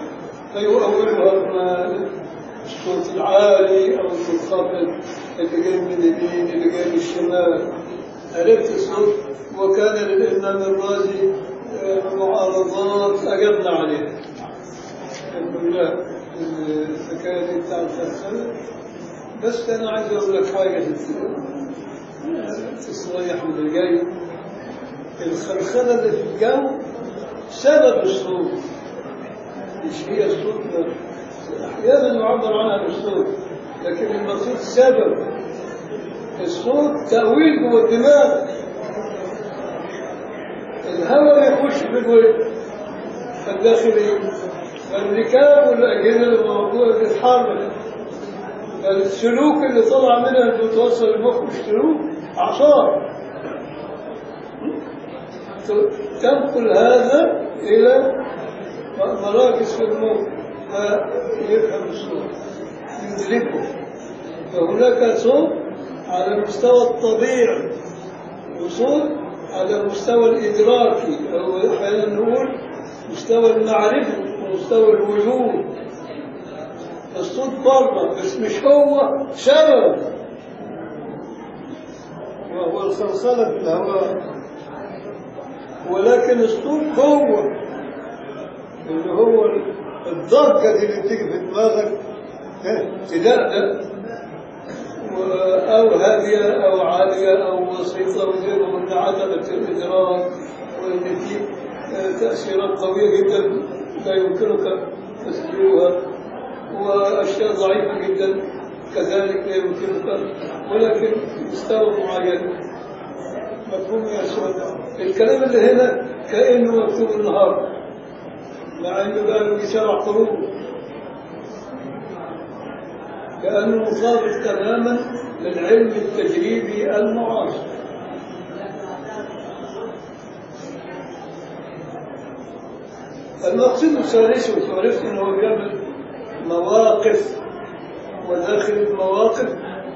Speaker 1: فيؤولها الصوت العالي أو المنخفض اللي جاي من اليمين اللي جاي من الشمال عرفت الصوت وكان للإمام الرازي معارضات أجبنا عليها الحمد لله الحكاية دي بتاع الفلسفة بس أنا عايز أقول لك حاجة تصريح من الجاي الخلخلة اللي في الجو سبب الصوت مش هي الصوت أحيانا يعبر عنها بالصوت لكن المقصود سبب الصوت تأويل جوه الدماغ الهواء يخش في الوجه الداخلي الركاب والأجهزة الموضوع بتتحرك السلوك اللي طلع منها اللي بتوصل المخ السلوك أعصاب تنقل هذا إلى مراكز في المخ فيفهم الصوت يدركه فهناك صوت على المستوى الطبيعي وصوت على المستوى الإدراكي أو أحيانا نقول مستوى المعرفة ومستوى الوجود الصوت بره بس مش هو سبب وهو الخلخلة في الهواء ولكن الصوت هو اللي هو الضجة دي اللي بتيجي في دماغك تدقدق أو هادية أو عالية أو بسيطة وغيره من عدمة الإدراك وإن في تأثيرات قوية جدا لا يمكنك تسجيلها وأشياء ضعيفة جدا كذلك لا يمكنك ولكن مستوى معين مفهوم يا سؤال الكلام اللي هنا كأنه مكتوب النهارده مع انه قالوا لي سبع قرون كأنه مطابق تماما للعلم التجريبي المعاصر المقصود الثالث وعرفت انه بيعمل مواقف وداخل المواقف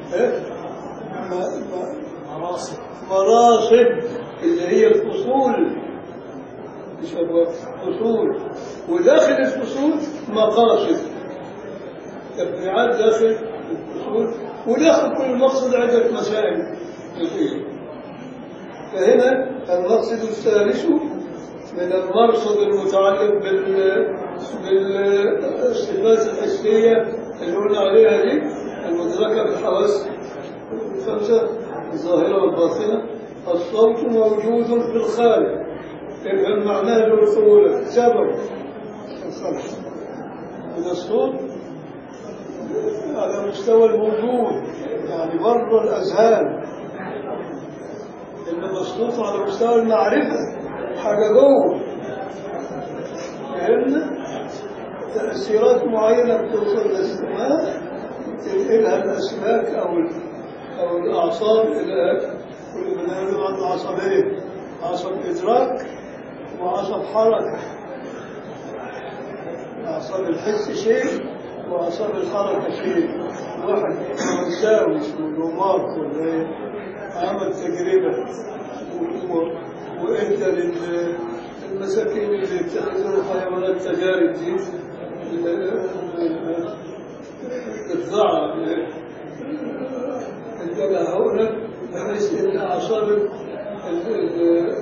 Speaker 2: مراصد
Speaker 1: مراصد اللي هي الفصول يسموها فصول وداخل الفصول مقاصد تفريعات داخل الفصول وداخل كل مقصد عدة مسائل كثيرة فهنا المقصد الثالث من المرصد المتعلق بال بالصفات الحسية اللي قلنا عليها دي المدركة بالحواس الخمسة الظاهرة والباطنة الصوت موجود في الخارج افهم معناه الوصول سبب الخلق من الصوت على مستوى الوجود يعني بره الأذهان إنما الصوت على مستوى المعرفة حاجة جوه فهمنا؟ تأثيرات معينة بتوصل للسماء تنقلها الأسلاك أو ال- أو الأعصاب إلى كل بني عنده عصبين عصب إدراك وعصب حركة عصب الحس شيء وعصب الحركة شيء واحد مساوي اسمه لومارك ولا إيه عمل تجربة و- و- وإدى لل- للمساكين اللي يتخذون حيوانات تجارب دي ال- ال- الضعف عندنا هؤلاء بحيث ان اعصاب ال- ال-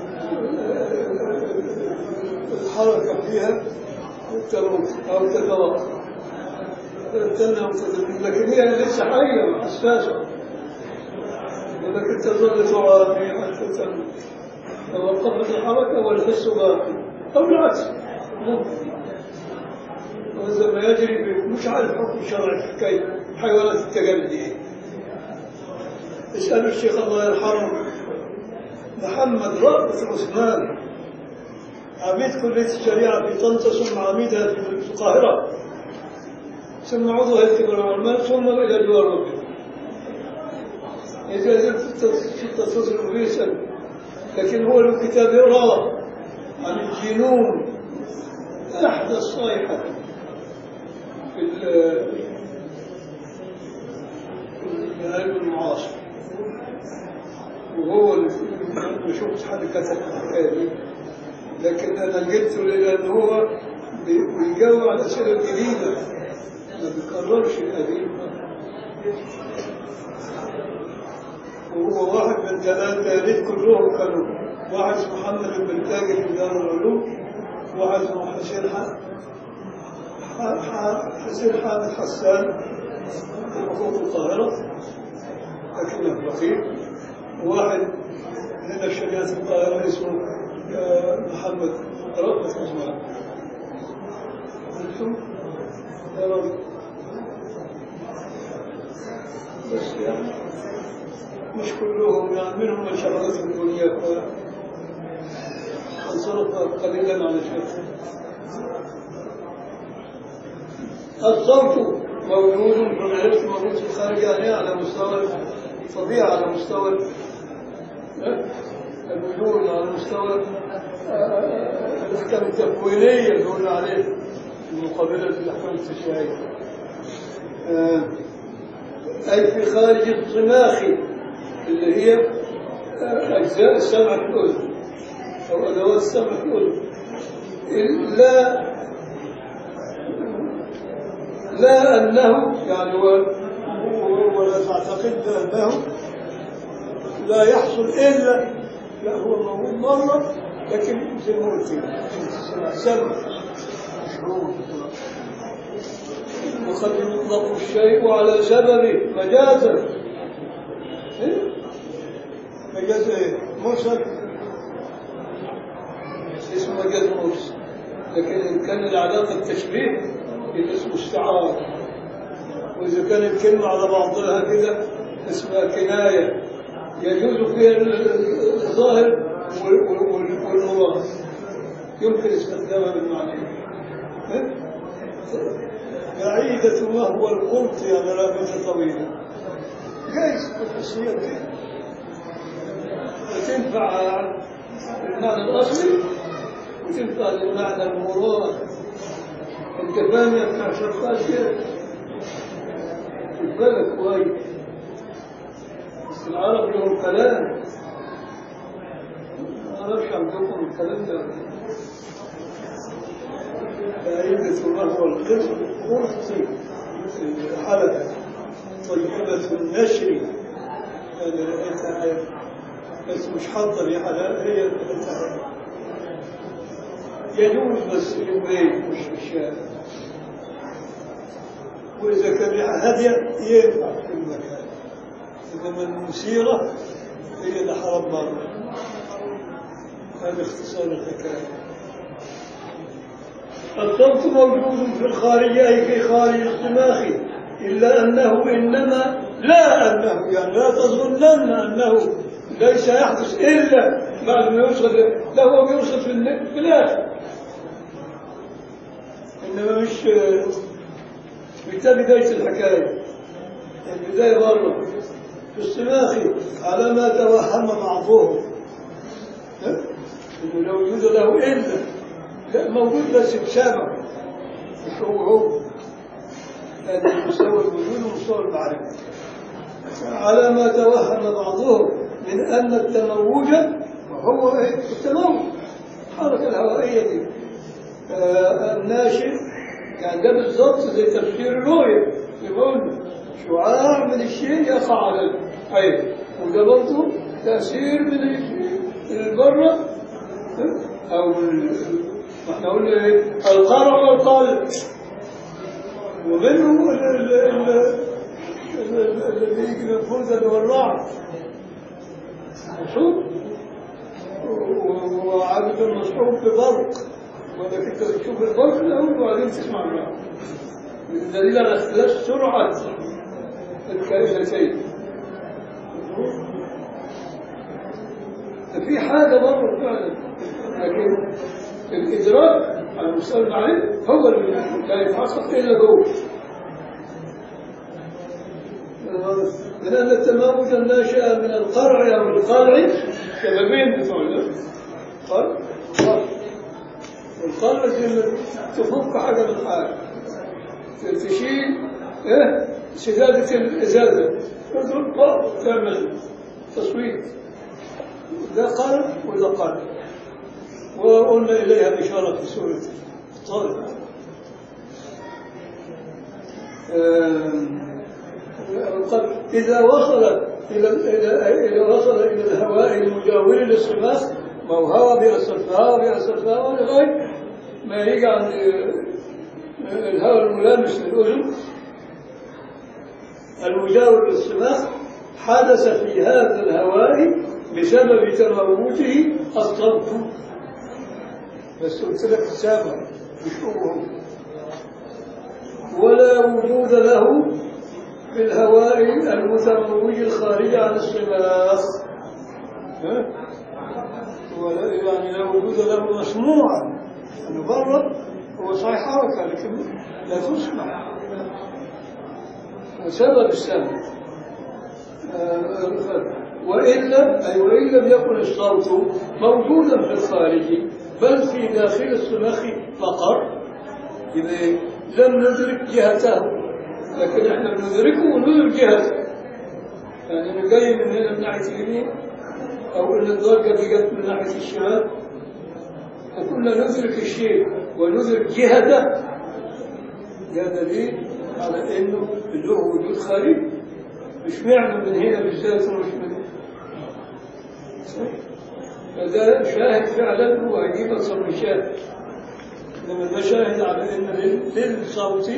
Speaker 1: الحركه فيها تموت او تتوقف تنام تدريب لكن هي لسه حيه حساسه ولكن تظل تعاني حتى تموت توقفت الحركه والحس باقي او بالعكس ممكن وهذا ما يجري ب- مش عارف حكم شرعي في حكايه حيوانات التجارب دي ايه اسالوا الشيخ الله يرحمه محمد رأفت عثمان عميد كلية الشريعة في طنطا ثم عميدها في القاهرة ثم عضو هيئة كبار العلماء ثم إلى جوار ربنا إذا زلت في التصل به يسأل لكن هو له كتاب يقرأ عن الجنون أحدث صيحة في ال- في العلم المعاصر وهو اللي ما شفتش حد كتب الحكايه دي لكن انا جبته لان هو بي- بيجاوب على الاسئله الجديده ما بيكررش القديم وهو واحد من ثلاثة يا ريت كلهم كانوا واحد اسمه محمد بن تاجر في دار العلوم واحد اسمه حسين حق حسين حامد حسان في حقوق القاهرة لكنه فقير وواحد هنا في شريعة القاهرة اسمه آه، محمد رأفت عثمان أنتم يا رب بس يعني مش كلهم يعني منهم من شغلت الدنيا فانصرف قليلا عن الشيخ الصوت موجود والعرف موجود في الخارج يعني على مستوى الطبيعة على مستوى ال- الوجود على مستوى آه، الأحكام التكوينية اللي قلنا عليه مقابلة الأحكام التشريعية آه، أي في خارج الصماخ اللي هي آه، أجزاء السمع في الأذن أو أدوات السمع في الأذن إلا لا أنه يعني و- و- ولا تعتقد أنه لا يحصل إلا لا هو موجود مرة لكن زي ما قلت سبب وقد يطلق الشيء على سببه مجازا إيه؟ مجاز ايه؟ مرسل اسمه مجاز مرسل لكن إن كان العلاقة التشبيه يبقى اسمه استعارة وإذا كان الكلمة على بعضها كده اسمها كناية يجوز فيها ال- الظاهر وال- وال- وال- والمراد يمكن استخدامها بالمعنى إيه؟ بعيدة وهو القلط يا ملامة طويلة جايز الخصوصية دي وتنفع المعنى الأصلي وتنفع للمعنى المراد انت فاهم يا بتاع شرطات كده خد بالك كويس بس العرب لهم كلام ما اعرفش عندكم الكلام ده فائدة ما هو القسم قرصي الحلقة طيبة النشر هذا لقيتها عيب بس مش حاضر يا حلال هي اللي لقيتها عيب يجوز بس يومين مش في الشارع وإذا كان ريحة هادية ينفع في كل مكان إنما المثيرة هي اللي حرام مرة هذا اختصار الحكاية الصوت موجود في الخارج أي في خارج الصماخ إلا أنه إنما لا أنه يعني لا تظنن أنه ليس يحدث إلا بعد ما يوصل لا هو بيوصل في الن- في الآخر إنما مش مش ده بداية الحكاية البداية بره في الصماخي على ما توهم بعضهم ها؟ إنه لو وجود له إلا لا موجود بس بسبب مش هو هو هذا مستوى الوجود ومستوى المعرفة على ما توهم بعضهم من أن التموج هو إيه؟ التموج الحركة الهوائية دي آه، الناشئ يعني ده بالضبط زي تفسير الرؤية يقول شعاع من الشيء يقع على العين وده برضه تأثير من الشيء البرة أو ال- ما احنا قلنا ايه القرع والقلب ومنه ال- ال- ال- ال- ال- اللي بيجي من الفرزة والرعد مصحوب وعادة مصحوب ببرق وانك انت بتشوف البرق الاول وبعدين تسمع الرعد دليل على اختلاف سرعة الكائنتين ففي حاجة برضه فعلا لكن الإدراك على مستوى المعرفة هو اللي لا يتحقق إلا جوه لأن التمامج الناشئ من القرع أو القرع سببين بتوع القرع والقرع دي تفك حاجة من حاجة تشيل إيه سدادة الإزازة تقول طب تعمل تصويت ده قرع وده قرع وقلنا إليها إشارة في سورة الطارق آم، قد إذا وصل إلى إلى إذا وصل إلى الهواء المجاور للصماخ ما هو هواء بيأثر في هواء بيأثر في هواء لغاية ما يجي عند الهواء الملامس للأذن المجاور للصماخ حدث في هذا الهواء بسبب تموجه الصوت بس قلت لك السابع مش هو هو ولا وجود له في الهواء المتموج الخارج عن الصماخ ها؟ ولا يعني لا وجود له مسموعا انه بره هو صحيح حركه لكن لا تسمع وسبب السبب آه، وإلا أي وإن لم يكن الصوت موجودا في الخارج بل في داخل الصماخ فقط إذا لم ندرك جهته لكن احنا بندركه وندرك جهته يعني انا جاي من هنا من ناحيه اليمين او ان الضربه دي جت من ناحيه الشمال فكنا ندرك الشيء وندرك جهته ده دليل على انه له وجود خارجي مش معنى من هنا بالذات ومش من فده شاهد فعلا هو عجيب اكثر من شاهد انما ده شاهد على ان لل- للصوت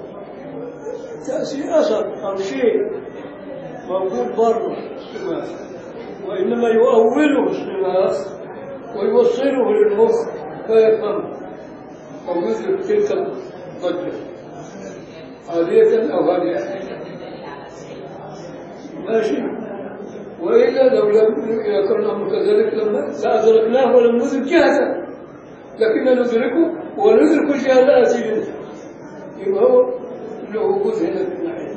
Speaker 1: تأثير أثر أو شيء موجود بره السماء وإنما يؤوله السماء ويوصله للمخ فيفهم أو يدرك تلك الضجة عادية أو هادئة ماشي وإلا لو لم يكن الأمر كذلك لما لأدركناه ولم ندرك جهته لكن ندركه وندرك الجهة الآتي منه يبقى هو له وجود هنا في الناحية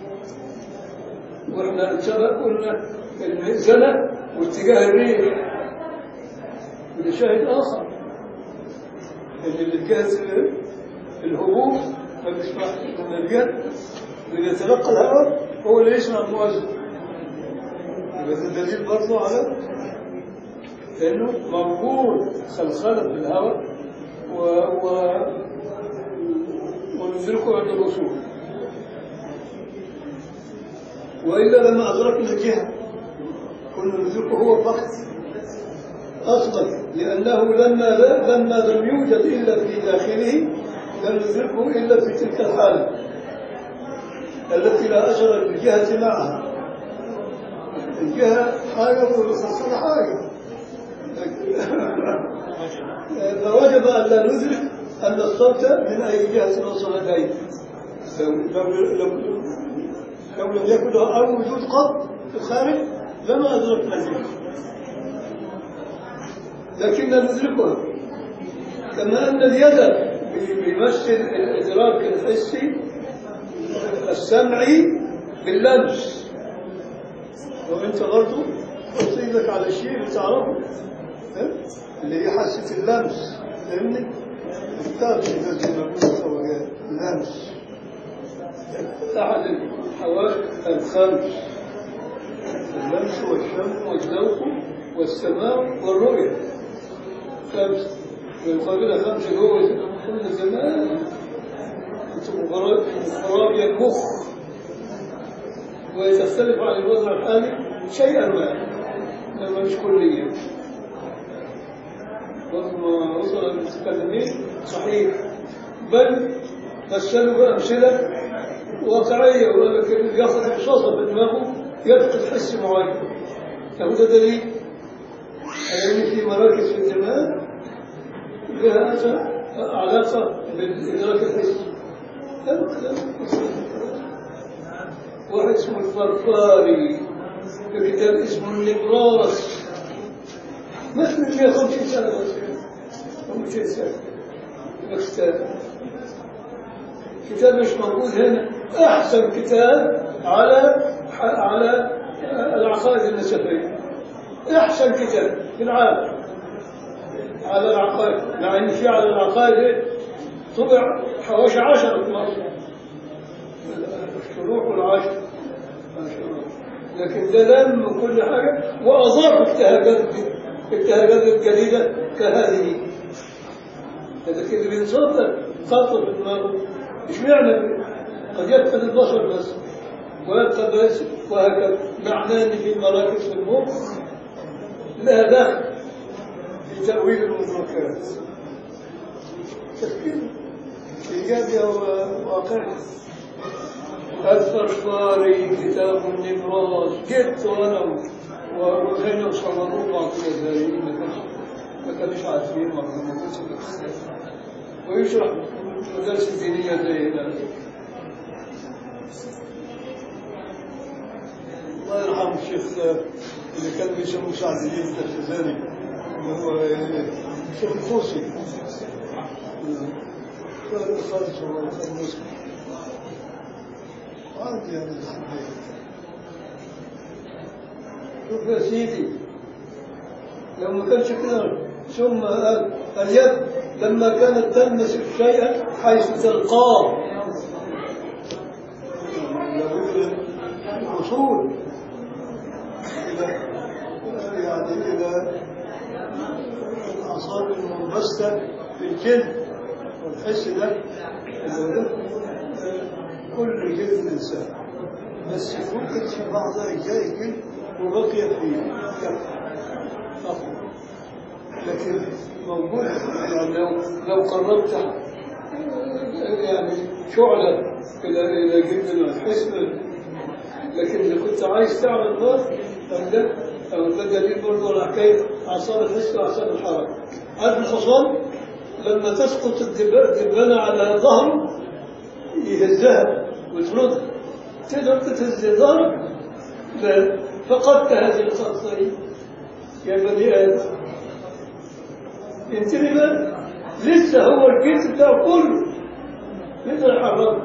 Speaker 1: واحنا سبق قلنا المئذنة واتجاه الريح وده شاهد آخر ان اللي جهة الهبوط ما بيسمعش من الجهة اللي يتلقى الهواء هو اللي يسمع المؤذن يبقى ده دليل برضه على انه موجود خلخلة في الهواء و... و... وندركه عند الوصول وإلا لما أدركنا الجهة كنا ندركه هو فقط أصلا لأنه لما لا لما لم يوجد إلا في داخله لم ندركه إلا في تلك الحالة التي لا أثر للجهة معها الجهة حاجة والخصوص حاجة فوجب أن لا ندرك أن الصوت من أي جهة وصل إليه لو لو لو لو لم يكن له أو وجود قط في الخارج لما أدركنا الجهة لكننا ندركها كما أن اليد يمثل الإدراك الحسي السمعي باللمس وانت برضه قلت لك على شيء بتعرفه ها؟ اللي هي حاسه اللمس فاهمني؟ التعرف الذي مبنوط اللمس احد الحواس الخمس اللمس والشم والذوق والسماع والرؤيه خمسه ويقابلها خمسه جوه كل زمان خرابي المخ وتختلف عن الوضع الحالي شيئا ما لما مش كليا وقت ما وصل المتكلمين صحيح بل مثلوا بأمثلة واقعية وقال لك اللي ياخذ رصاصة في دماغه يفقد حس معين فهو ده دليل على ان في مراكز في الدماغ لها علاقة بالإدراك الحسي هذا كلام واحد اسمه الفرفاري في كتاب اسمه النبراس مثل اللي ياخذ شيء سنة بس هم شيء سنة كتاب كتاب مش موجود هنا أحسن كتاب على على العقائد النسبية أحسن كتاب في العالم على العقائد مع إن في على العقائد طبع حوالي عشرة في مصر الشروح والعشر ما شاء الله لكن ده لم كل حاجة وأضاف اجتهادات اجتهادات جديدة كهذه لكن اللي بينصدق خطر في دماغه مش معنى قد يفقد البصر بس ويبقى بس وهكذا معناه ان في مراكز في المخ لها دخل في تأويل المدركات تفكير إيجابي أو واقعي الفرفاري كتاب النبراس جبت أنا وكانوا صوروا بعض الجزائريين ما كانش ما كانوش عارفين ما كانوش ويشرح مدرس الدينية زي ذلك الله يرحم الشيخ اللي كان بيسموه سعد الدين التلفزاني اللي هو الشيخ الفوسي خالص هو كان مسلم عادي يعني شوف يا سيدي لو ما كانش كده ثم قال اليد لما كانت تلمس الشيء حيث تلقاه الوصول إلى يعني إلى الأعصاب المنبسطة في الجلد والحس ده كل جلد الإنسان بس ممكن في بعض أجزاء الجلد وبقي فيه أفضل لكن موجود يعني لو لو قربت يعني شعلة إلى إلى جلد تحس لكن إذا كنت عايز تعمل ضغط أو ده أو ده دليل برضه على حكاية أعصاب الحس وأعصاب الحركة عارف الحصان لما تسقط الدبانة على ظهره يهزها وتردها تقدر تهز ظهرك لا فقدت هذه الخاصية يا بني آدم انتبه بقى لسه هو الجسم بتاعه كله يقدر يحركه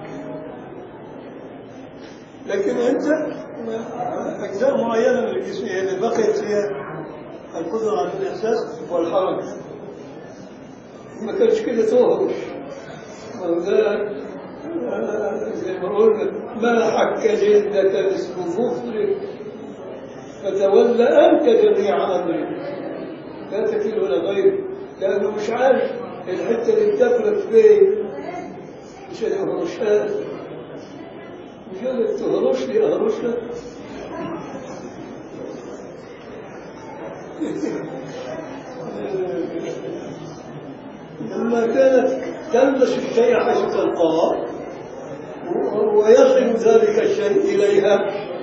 Speaker 1: لكن انت اجزاء معينه من الجسم هي اللي بقيت فيها القدره على الاحساس والحركه ما كانش كده تهرش وده زي ما قلنا ما حك جلدك اسم مفرد فتولى انت جميع امرك لا تكل ولا غيره لانه مش عارف الحته اللي بتفرق فين مش الهرشات مش قال لك تهرش لي اهرش لك لما كانت تلمس الشيء حيث تلقاه ويصل ذلك الشيء إليها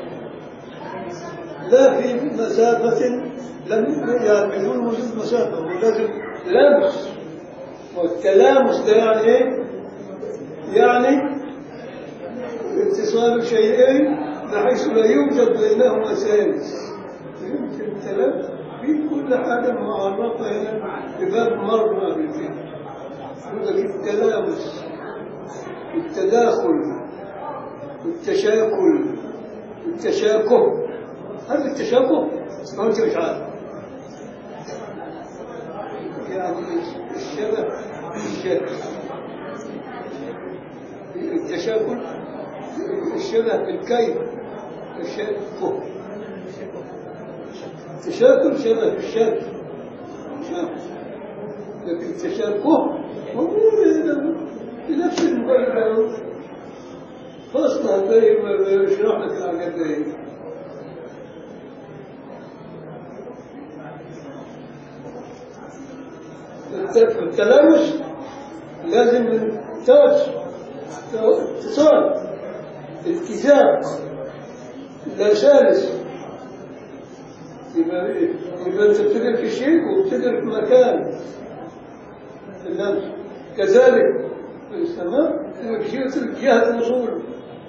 Speaker 1: لا في مسافة لم يعني بدون وجود مسافة ولازم لمس والتلامس ده يعني ايه؟ يعني اتصال شيئين بحيث لا يوجد بينهما سادس يمكن التلامس في كل حاجة معرفة هنا بباب مرة بالكده يقول لك التلامس التداخل التشاكل التشاكه هذا التشابه ما انت مش عارف يعني الشبه الشكل التشاكل الشبه بالكيف الشبه التشاكل شبه بالشكل شكل. لكن التشابه موجود بنفس المبالغة فاصلة زي ما بيشرح لك الحاجات دي التلامس لازم من تاج اتصال التزام لا ثالث يبقى يبقى انت بتدرك شيء وبتدرك مكان اللمس كذلك في السماء تدرك شيء وتدرك جهة الوصول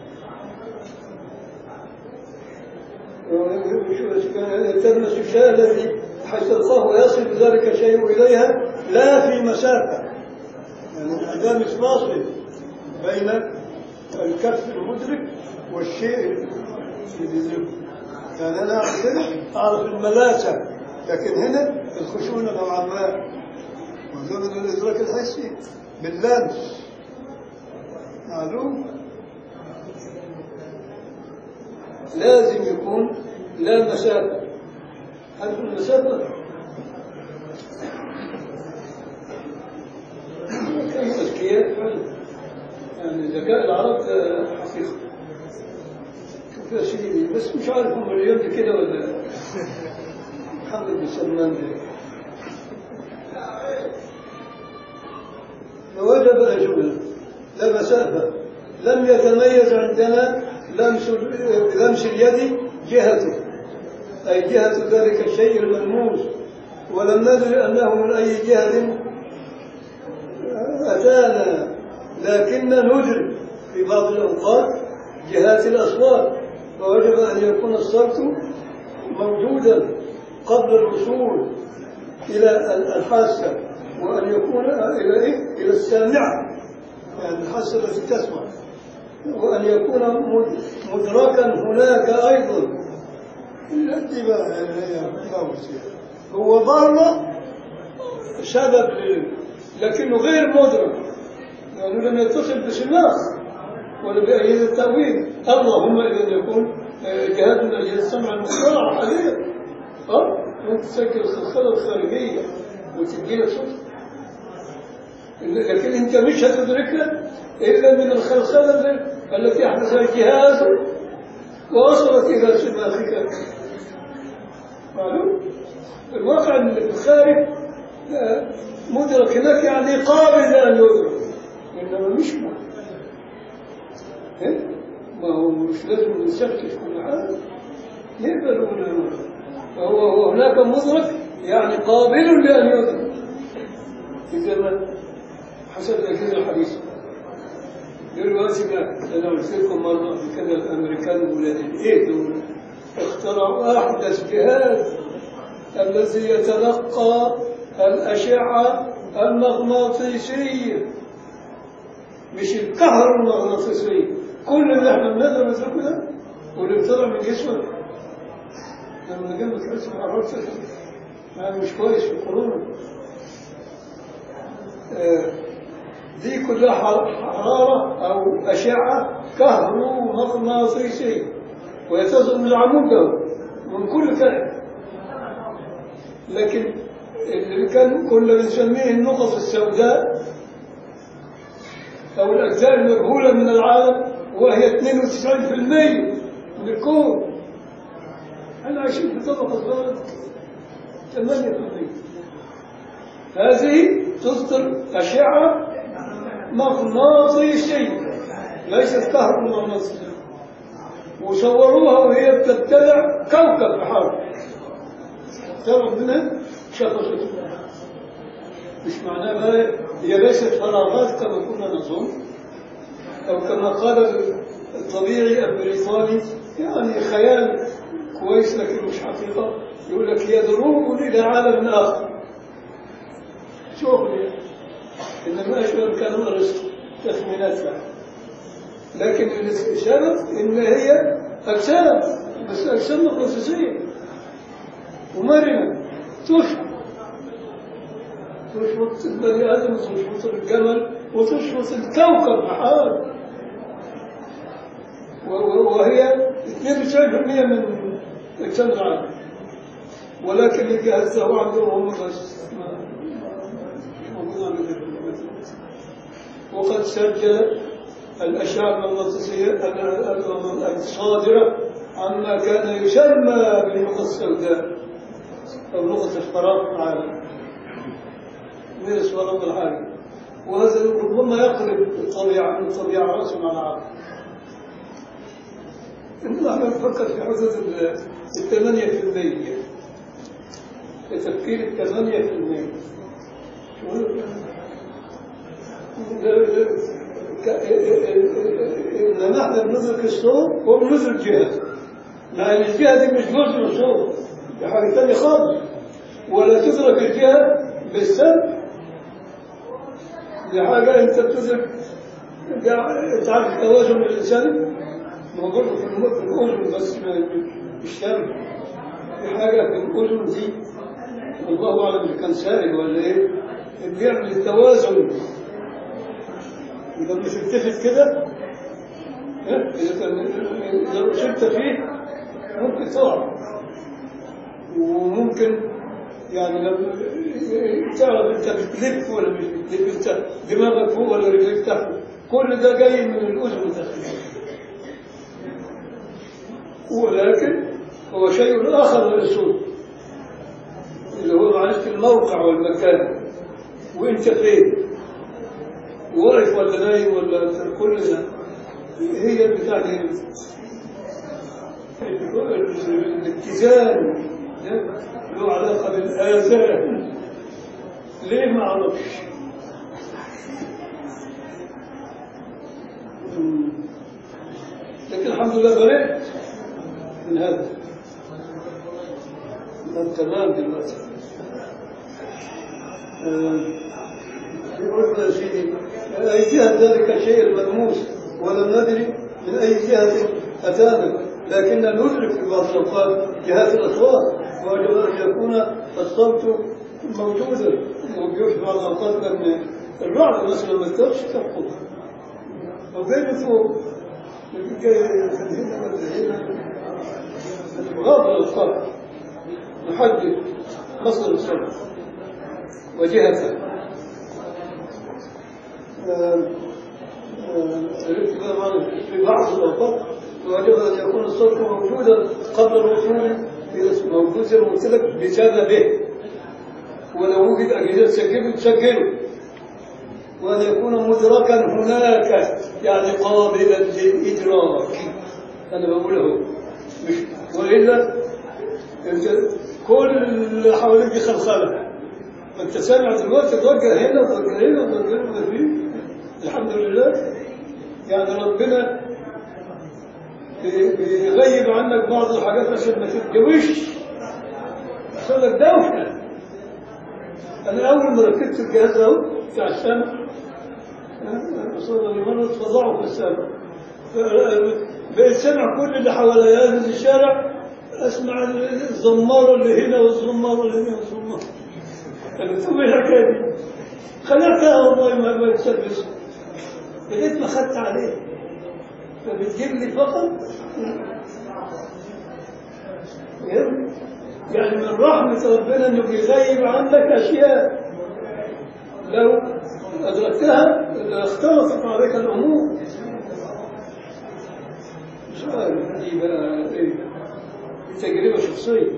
Speaker 1: تلمس الشيء الذي حيث تلقاه ويصل ذلك الشيء إليها لا في مسافة يعني انعدام فاصل بين الكف المدرك والشيء اللي يدركه يعني أنا عندنا أعرف الملاسة لكن هنا الخشونة نوعا ما وذول الإدراك الحسي باللمس معلوم لازم يكون لا مسافة عارف المسافة كانوا أذكياء فعلا يعني ذكاء العرب ده حقيقة شوف يا سيدي بس مش عارف هم اليوم دي كده ولا محمد بن سلمان ده فوجب أجوبة لا مسافة لم يتميز عندنا لمس لمس اليد جهته أي جهة ذلك الشيء الملموس ولم ندري أنه من أي جهة أتانا لكن ندري في بعض الأوقات جهات الأصوات فوجب أن يكون الصوت موجودا قبل الوصول إلى الحاسة وأن يكون إلى إيه؟ إلى السامعة يعني الحاسة التي تسمع وأن يكون مدركا هناك أيضا الاتباع يعني هي هو بره سبب لكنه غير مدرك لأنه لم يتصل بسماخ ولا بأيد التأويل اللهم إذا يكون جهاز من أجهزة السمع المخترع عليه أه ممكن تسجل الخلخلة الخارجية وتدي لك صوت لكن أنت مش هتدركها إلا من الخلخلة التي أحدثها الجهاز ووصلت إلى سماخك معلوم الواقع أن الخارج مدرك لك يعني قابل لأن يدرك إنما مش مدرك ما هو مش لازم نستكشف كل حاجة يقبل ولا يدرك فهو هناك مدرك يعني قابل لأن يدرك إذا ما حسب الأجهزة الحديثة دلوقتي أنا قلت لكم مرة كده الأمريكان ولاد الإيه دول اخترعوا أحدث جهاز الذي يتلقى الأشعة المغناطيسية مش الكهرومغناطيسية كل اللي احنا بنقدر نتركه ده واللي طلع من جسمك لما جنبك اسم عرفت يعني مش كويس في القرون آه دي كلها حرارة أو أشعة كهرومغناطيسية ويتصل من العمود ده من كل كائن لكن اللي كان كنا بنسميه النقط السوداء أو الأجزاء المرهولة من العالم وهي 92% من الكون احنا عايشين في طبقة صغيرة 8% هذه تصدر أشعة مغناطيسية ليست كهرومغناطيسية وصوروها وهي بتبتلع كوكب بحر تعرف منها شخصت مش معناه بقى هي ليست فراغات كما كنا نظن أو كما قال الطبيعي البريطاني يعني خيال كويس لكن مش حقيقة يقول لك هي ذروب إلى عالم آخر شغل إنما أشبه بكلام أرسطو تخمينات يعني لكن السبب إن هي أجسام بس أجسام خصوصية ومرنة تشفط تشفط البني آدم وتشفط الجمل وتشفط الكوكب حال و- و- وهي 92% من أجسام العالم ولكن الجهاز ده هو عندهم هم بس ما- مش موجود عند غيرهم. وقد سجل الأشعة المغناطيسية الصادرة عما كان يسمى بالنقطة السوداء أو نقطة الفراغ في العالم من الفراغ العالم وهذا ربما يقلب الطبيعة من الطبيعة رأسا على عقل نحن نفكر في حدود ال- الثمانية في المية تفكير الثمانية في المية إن نحن بندرك الصوت وبندرك جهة مع إن الجهة دي مش جزء من الصوت دي حاجة تانية خالص ولا تدرك الجهة بالسمع دي حاجة أنت بتدرك أنت عارف التوازن الإنساني موجود في الم- في الأذن بس ما- مش سامع في حاجة في الأذن دي الله أعلم إذا كان سائل ولا إيه بيعمل التوازن إذا مش التفت كده ها؟ إذا كان إذا أصبت فيه ممكن تقع وممكن يعني لما تعرف أنت بتلف ولا مش بتلف أنت دماغك فوق ولا رجلك تحت كل ده جاي من الأذن تقريبا ولكن هو شيء آخر من الصوت اللي هو معرفة الموقع والمكان وانت فين واقف ولا نايم ولا كل ده هي البتاع دي الاتزان ده له علاقة بالآذان ليه ما اعرفش مم. لكن الحمد لله برئت من هذا من تمام دلوقتي آه، يقول يا سيدي أي جهة ذلك الشيء الملموس ولم ندري من أي جهة أتانا لكن ندرك في بعض الأوقات جهات الأصوات ويجب أن يكون الصوت موجودا موجود في بعض الأوقات لأن الرعد مثلا ما تقدرش تحكم وبين فوق جاي من هنا ولا هنا غابة الأوقات نحدد مصدر الصوت وجهته في بعض الأوقات ويجب أن يكون الصوت موجودا قبل الوصول إلى موجود زي ما قلت لك بسببه ولو وجد أجهزة تسجله تسجله وأن يكون مدركا هناك يعني قابلا للإدراك أنا بقوله مش وإلا أنت كل اللي حواليك خلخلة فأنت سامع دلوقتي توجه هنا وتوجه هنا وتوجه هنا وتوجه هنا الحمد لله يعني ربنا بي- بيغيب عنك بعض الحاجات عشان ما تتجوش يحصل لك دوشه انا اول ما ركبت الجهاز اهو بتاع السمع صار لي مره اتفضعوا في السمع بقيت سامع كل اللي حواليا انزل الشارع اسمع الزماره اللي هنا والزماره اللي هنا والزماره انا ثم الحكايه دي خلعتها والله ما ما يتسبس لغايه ما خدت عليه فبتجيب لي فقط يعني من رحمة ربنا انه بيغيب عنك اشياء لو ادركتها لاختلطت عليك الامور مش عارف دي بقى ايه دي تجربة شخصية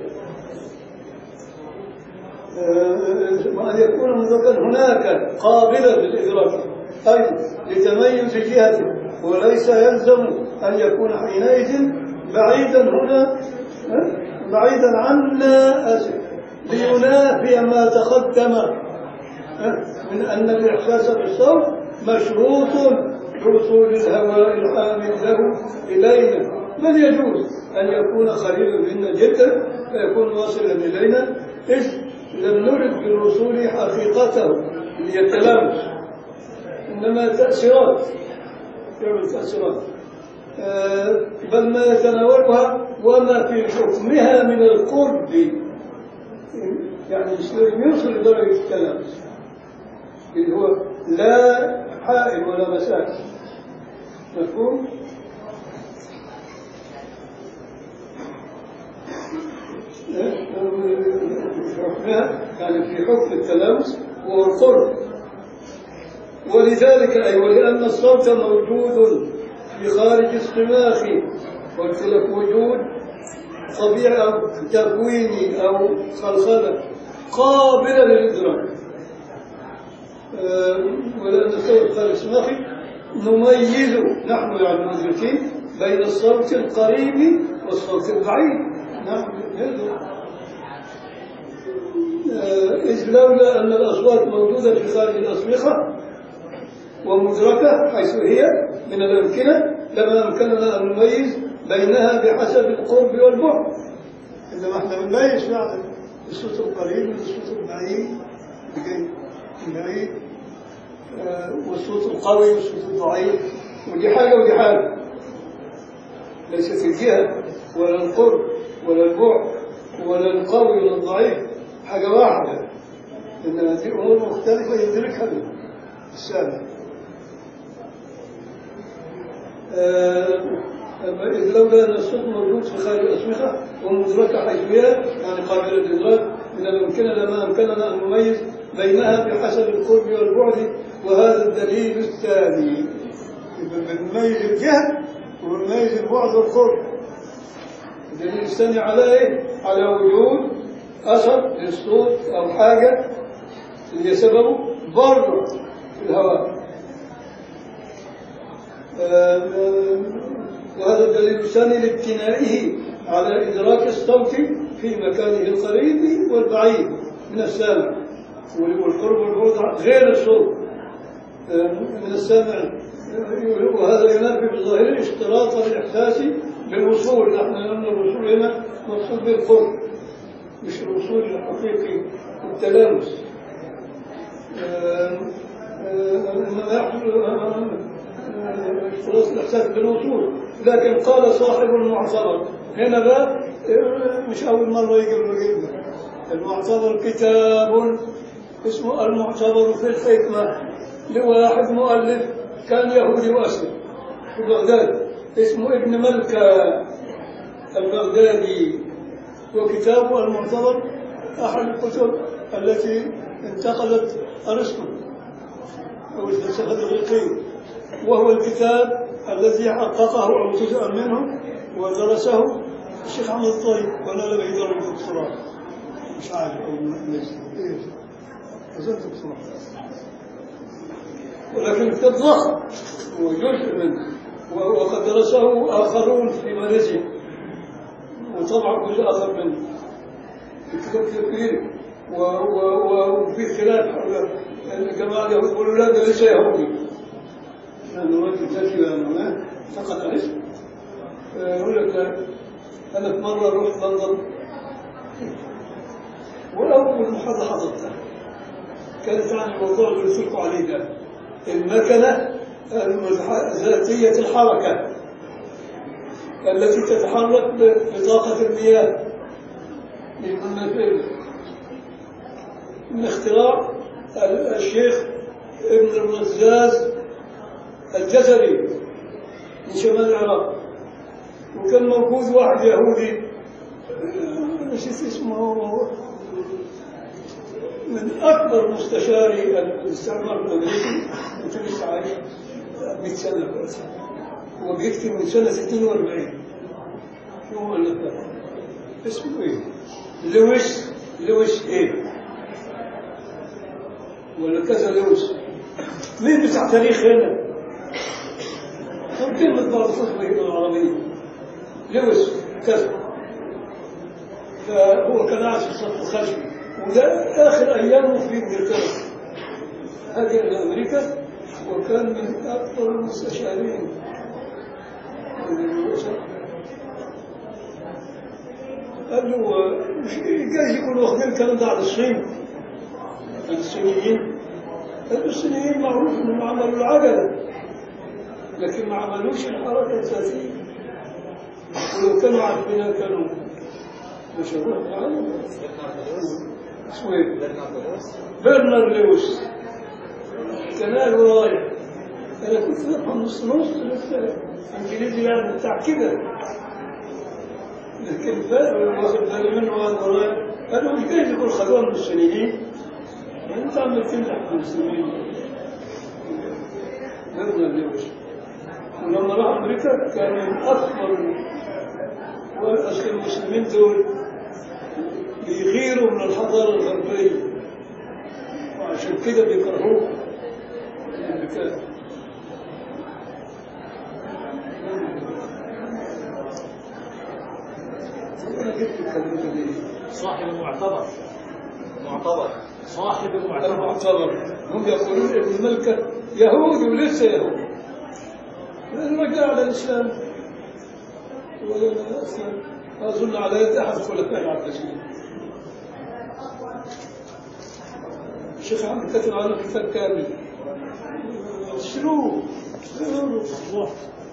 Speaker 1: آه، وأن يكون مدركا هناك قابلا للإدراك أي لتميز جهته وليس يلزم أن يكون حينئذ بعيدا هنا ها؟ بعيدا عنا أسف لينافي ما تقدم ها؟ من أن الإحساس بالصوت مشروط بوصول الهواء الحامل له إلينا بل يجوز أن يكون قريبا منا جدا فيكون واصلا إلينا إذ لم نرد بالوصول حقيقته ليتلامس إنما تأثيرات يعمل تأثيرات آه، بل ما يتناولها وما في حكمها من القرب يعني يوصل لدرجة التلامس اللي هو لا حائل ولا مساك مفهوم؟ حكمها يعني في حكم التلامس وهو القرب ولذلك أي ولأن الصوت موجود في خارج السماخ قلت لك وجود طبيعي أو تكويني أو خلخلة قابلة للإدراك آه، ولأن الصوت خارج السماخ نميز نحن يعني المدركين بين الصوت القريب والصوت البعيد نعم نقدر آه، إذ لولا أن الأصوات موجودة في خارج الأسمخة ومدركة حيث هي من الأمكنة لما أمكننا أن نميز بينها بحسب القرب والبعد إنما احنا بنميز فعلا الصوت القريب من الصوت البعيد بجد البعيد آه، والصوت القوي والصوت الضعيف ودي حاجة ودي حاجة ليست الجهة ولا القرب ولا البعد ولا القوي ولا الضعيف حاجة واحدة إنما دي أمور مختلفة يدركها السامع آه، إذ لولا أن الصوت موجود في خارج الأسمخة ومدركة حيث هي يعني قابلة للإدراك من الممكنة لما أمكننا أن نميز بينها بحسب القرب والبعد وهذا الدليل الثاني يبقى بنميز الجهة وبنميز البعد والقرب الدليل الثاني على إيه؟ على وجود أثر للصوت أو حاجة اللي هي سببه بره في الهواء وهذا الدليل الثاني لابتنائه على إدراك الصوت في مكانه القريب والبعيد من السامع والقرب والبعد غير الصوت من السامع وهذا ينافي بظاهره اشتراط الإحساس بالوصول نحن نقول الوصول هنا مقصود بالقرب مش الوصول الحقيقي التلامس إنما يحصل خلاص الإحساس بالوصول لكن قال صاحب المعتبر هنا بقى مش أول مرة يجي الرجل المعتبر كتاب اسمه المعتبر في الحكمة لواحد مؤلف كان يهودي وأسلم في بغداد اسمه ابن ملكة البغدادي وكتابه المعتبر أحد الكتب التي انتقلت أرسطو أو الفلسفة الغريقية وهو الكتاب الذي حققه أو جزءا منه ودرسه الشيخ عبد الطيب ونال به درجة الدكتوراه مش عارف أو ليس إيه أظن دكتوراه ولكن الكتاب ضخم هو جزء منه وقد درسه آخرون في ماليزيا وطبعا جزء آخر منه الكتاب كبير وفي خلاف حول الجماعة اليهود يقولوا لا ده ليس يهودي لأنه رجل ذكي لأنه فقد الاسم يقول لك لا أنا في مرة رحت لندن وأول محاضرة حضرتها كانت عن الموضوع اللي قلت لكم عليه ده المكنة ذاتية الحركة التي تتحرك بطاقة المياه من اختراع الشيخ ابن الرزاز الجزري من شمال العراق وكان موجود واحد يهودي نسيت اسمه من اكبر مستشاري الاستعمار الامريكي كنت لسه عايش 100 سنه بس هو بيكتب من سنه 42 شو هو اللي اسمه ايه؟ لويس لويس ايه؟ ولا كذا لويس مين بتاع تاريخ هنا؟ كلمة بعض الخطبة العربية لويس كذا فهو كان عايش في الصف الخلفي وده آخر أيامه في إنجلترا هاجر إلى أمريكا وكان من أكثر المستشارين قال له مش جاي يكونوا واخدين الكلام ده على الصين عن الصينيين المسلمين معروف انهم عملوا العجله لكن ما عملوش الحركه الاساسيه ولو كانوا عارفينها كانوا مش هروح العالم اسمه ايه؟ برنر لويس كان قال ورايا انا كنت بفهم نص نص لسه انجليزي يعني بتاع كده لكن فاهم واخد بالي منه وانا ورايا انا مش جاي يقول خدوها من السنيين انت عم تمدح في المسلمين برنر لويس ولما راح امريكا كان من اكبر واصل المسلمين دول بيغيروا من الحضاره الغربيه وعشان كده بيكرهوه الامريكان انا جبت الكلمه دي
Speaker 2: صاحب المعتبر معتبر صاحب المعتبر
Speaker 1: المعتبر هم يقولون ابن الملكه يهود ولسه يهود الرجاء على الاسلام ولا اسلام اظن على يد احد خلفاء العباسيين الشيخ عبد كتب عنه كتاب كامل اشتروه اشتروه الله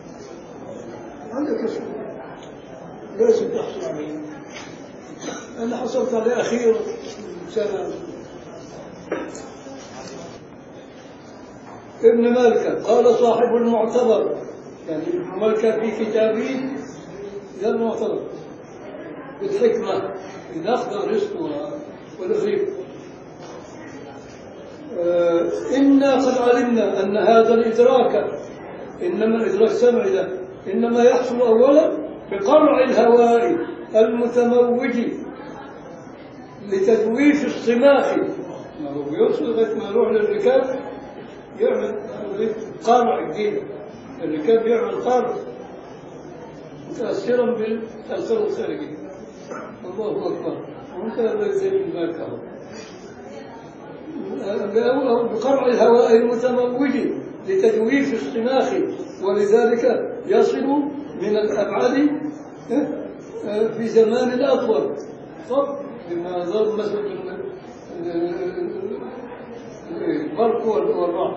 Speaker 1: عندك اسمه لازم تحصل عليه انا حصلت عليه اخيرا سنه ابن مالكة قال صاحب المعتبر يعني ابن مالكة في كتابه ذا المعتبر بالحكمة الأخذ الرزق والرزق آه إنا قد علمنا أن هذا الإدراك إنما إدراك سمع ده إنما يحصل أولا بقرع الهواء المتموج لتجويف الصماخ ما هو بيوصل لغاية ما يروح للركاب يعمل قارع الجيل الركاب يعمل قارع متأثرا بالتأثير الخارجي الله أكبر وانت زي الماكة بقرع الهواء المتموج لتجويف الصماخ ولذلك يصل من الأبعاد في زمان أطول طب بما ضرب مثلا البرق والرعد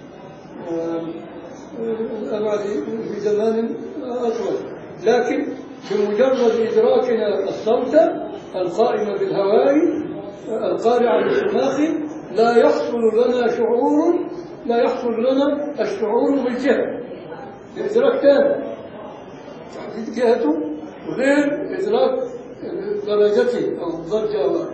Speaker 1: الأبعد في زمان أطول لكن بمجرد إدراكنا الصوت القائم بالهواء القارع بالصماخ لا يحصل لنا شعور لا يحصل لنا الشعور بالجهة الإدراك تام تحديد جهته غير إدراك درجته أو الضجة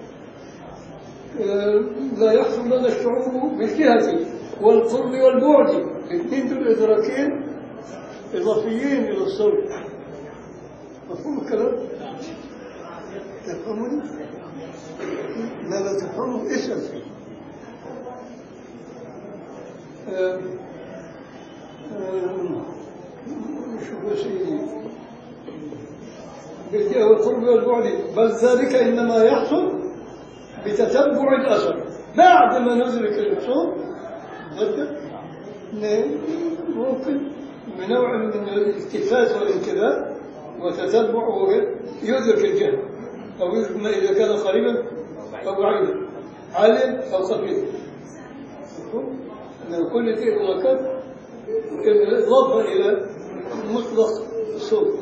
Speaker 1: لا يحصل لنا الشعور بالجهة والقرب والبعد الاثنين دول إدراكين إضافيين إلى الصوت مفهوم الكلام؟ تفهمون؟ لا لا تفهموا اسأل فيه آم، آم، شوف يا سيدي بالجهة والقرب والبعد بل ذلك إنما يحصل بتتبع الأثر بعد ما ندرك الصوت ضد ممكن بنوع من الالتفات والانتباه وتتبع يدرك الجهل أو يدرك ما إذا كان قريبا أو بعيدا عالم أو خفيف أن كل دي إدراكات إضافة إلى مطلق الصوت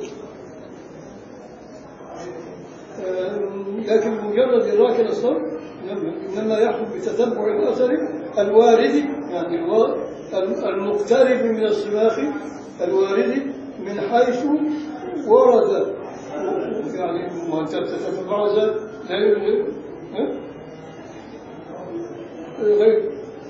Speaker 1: لكن مجرد إدراك الصوت إنما يحصل بتتبع الأثر الوارد يعني الوا- المقترب من الصماخ الوارد من حيث ورد يعني ما أنت تتبع ذا لا ي- ها؟ غير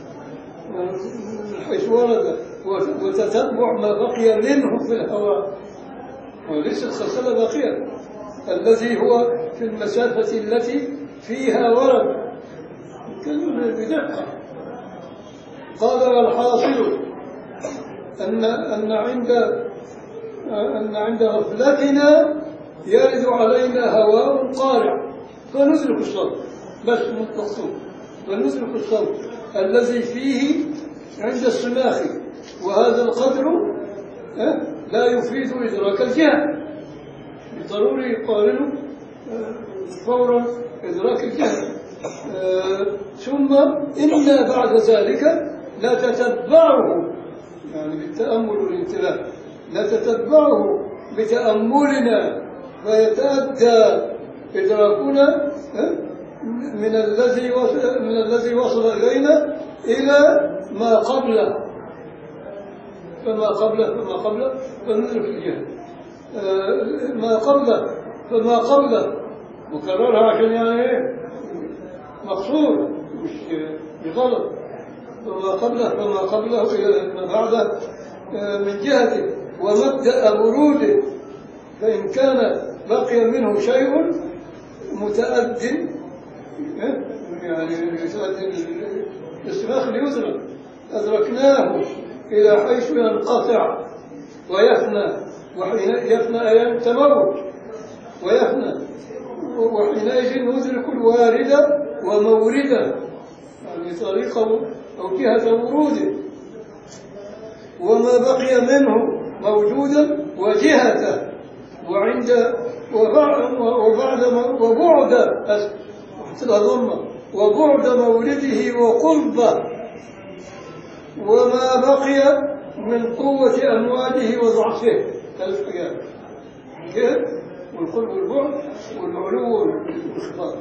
Speaker 1: من حيث ورد وتتبع ما بقي منه في الهواء وليس الخلخلة باقية الذي هو في المسافة التي فيها ورد كلمة بدقة قال والحاصل أن أن عند أن عند غفلتنا يرد علينا هواء قارع فنزلق الصوت بس مطلق صوت فنزلق الصوت الذي فيه عند الصماخ وهذا القدر أه، لا يفيد إدراك الجهة ضروري يقارن آه، فورا إدراك الجهل آه، ثم إنا بعد ذلك نتتبعه يعني بالتأمل والانتباه نتتبعه بتأملنا فيتأدى إدراكنا آه، من الذي وصل من الذي وصل إلينا إلى ما قبله فما قبله فما قبله فندرك الجهل آه، ما قبله فما قبله مكررها عشان يعني ايه مقصود مش بغلط فما قبله فما قبله الى ما بعده آه، من جهته ومبدا وروده فان كان بقي منه شيء متأد آه، يعني يتأدي الاستفاخ ليدرك أدركناه إلى حيث ينقطع ويفنى وحين يفنى أيام تموت ويفنى وحينئذ ندرك الوارد ومورده يعني طريقه أو جهة وروده وما بقي منه موجودا وجهته وعند وبعد وبعد وبعد أحسن ضمه وبعد مولده وقربه وما بقي من قوة أمواله وضعفه ثلاث حاجات كيف؟ والقرب والبعد والعلو والانخفاض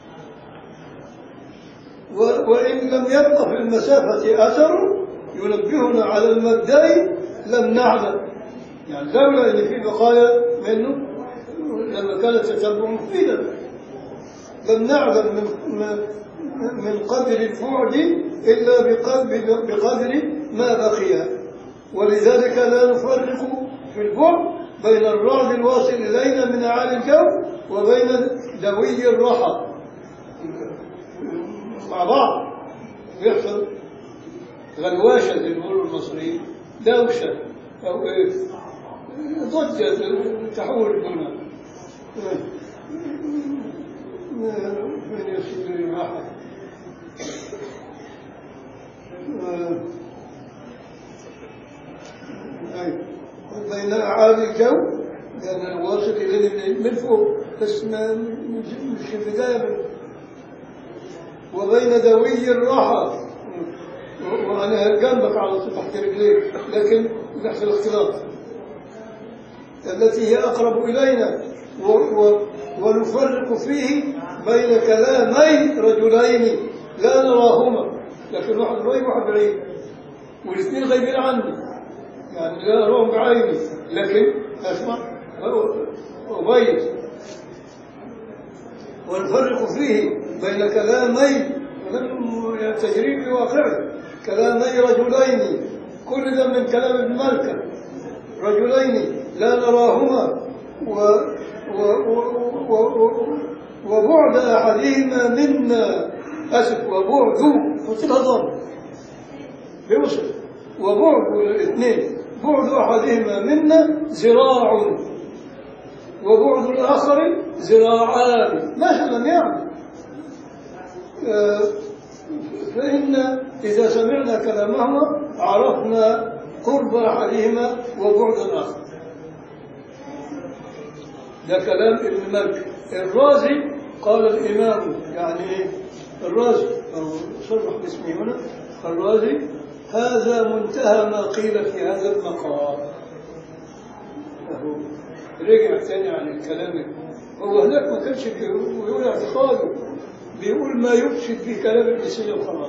Speaker 1: و- وإن لم يبق في المسافة أثر ينبهنا على المبدأ لم نعلم يعني لولا أن في بقايا منه لما كان التتبع مفيدا لم نعلم من من- من قدر البعد إلا بقدر, بقدر ما بقي ولذلك لا نفرق في البعد بين الرعد الواصل إلينا من أعالي الجو وبين دوي الرحى مع بعض بيحصل غلواشة زي ما بيقولوا المصريين دوشة أو إيه ضجة تحول البنى من يسجد الرحى أي. بين أعالي الجو لأن الواصل إليه من فوق بس ما مش في البداية من وبين دوي الراحة وأنا جنبك على طول تحت رجليك لكن بيحصل اختلاط التي هي أقرب إلينا و و ونفرق فيه بين كلامي رجلين لا نراهما لكن واحد قريب وواحد بعيد والاثنين غايبين عني يعني لا أراهم بعيني لكن أسمع أبين ونفرق فيه بين كلامي تجريب واقعي كلامي رجلين كل ده من كلام ابن مالكة رجلين لا نراهما و و و و وبعد أحدهما منا أسف وبعد فصلها ضرب بيوصل وبعد الاثنين بعد أحدهما منا ذراع وبعد الآخر ذراعان مثلا يعني آه، فإن إذا سمعنا كلامهما عرفنا قرب أحدهما وبعد الآخر ده كلام ابن مالك الرازي قال الإمام يعني الرازي أو صرح باسمه هنا الرازي هذا منتهى ما قيل في هذا المقام أهو رجع تاني عن الكلام هو هناك ما كانش بيقول اعتقاده بيقول ما يفسد في كلام ابن سينا وخلاص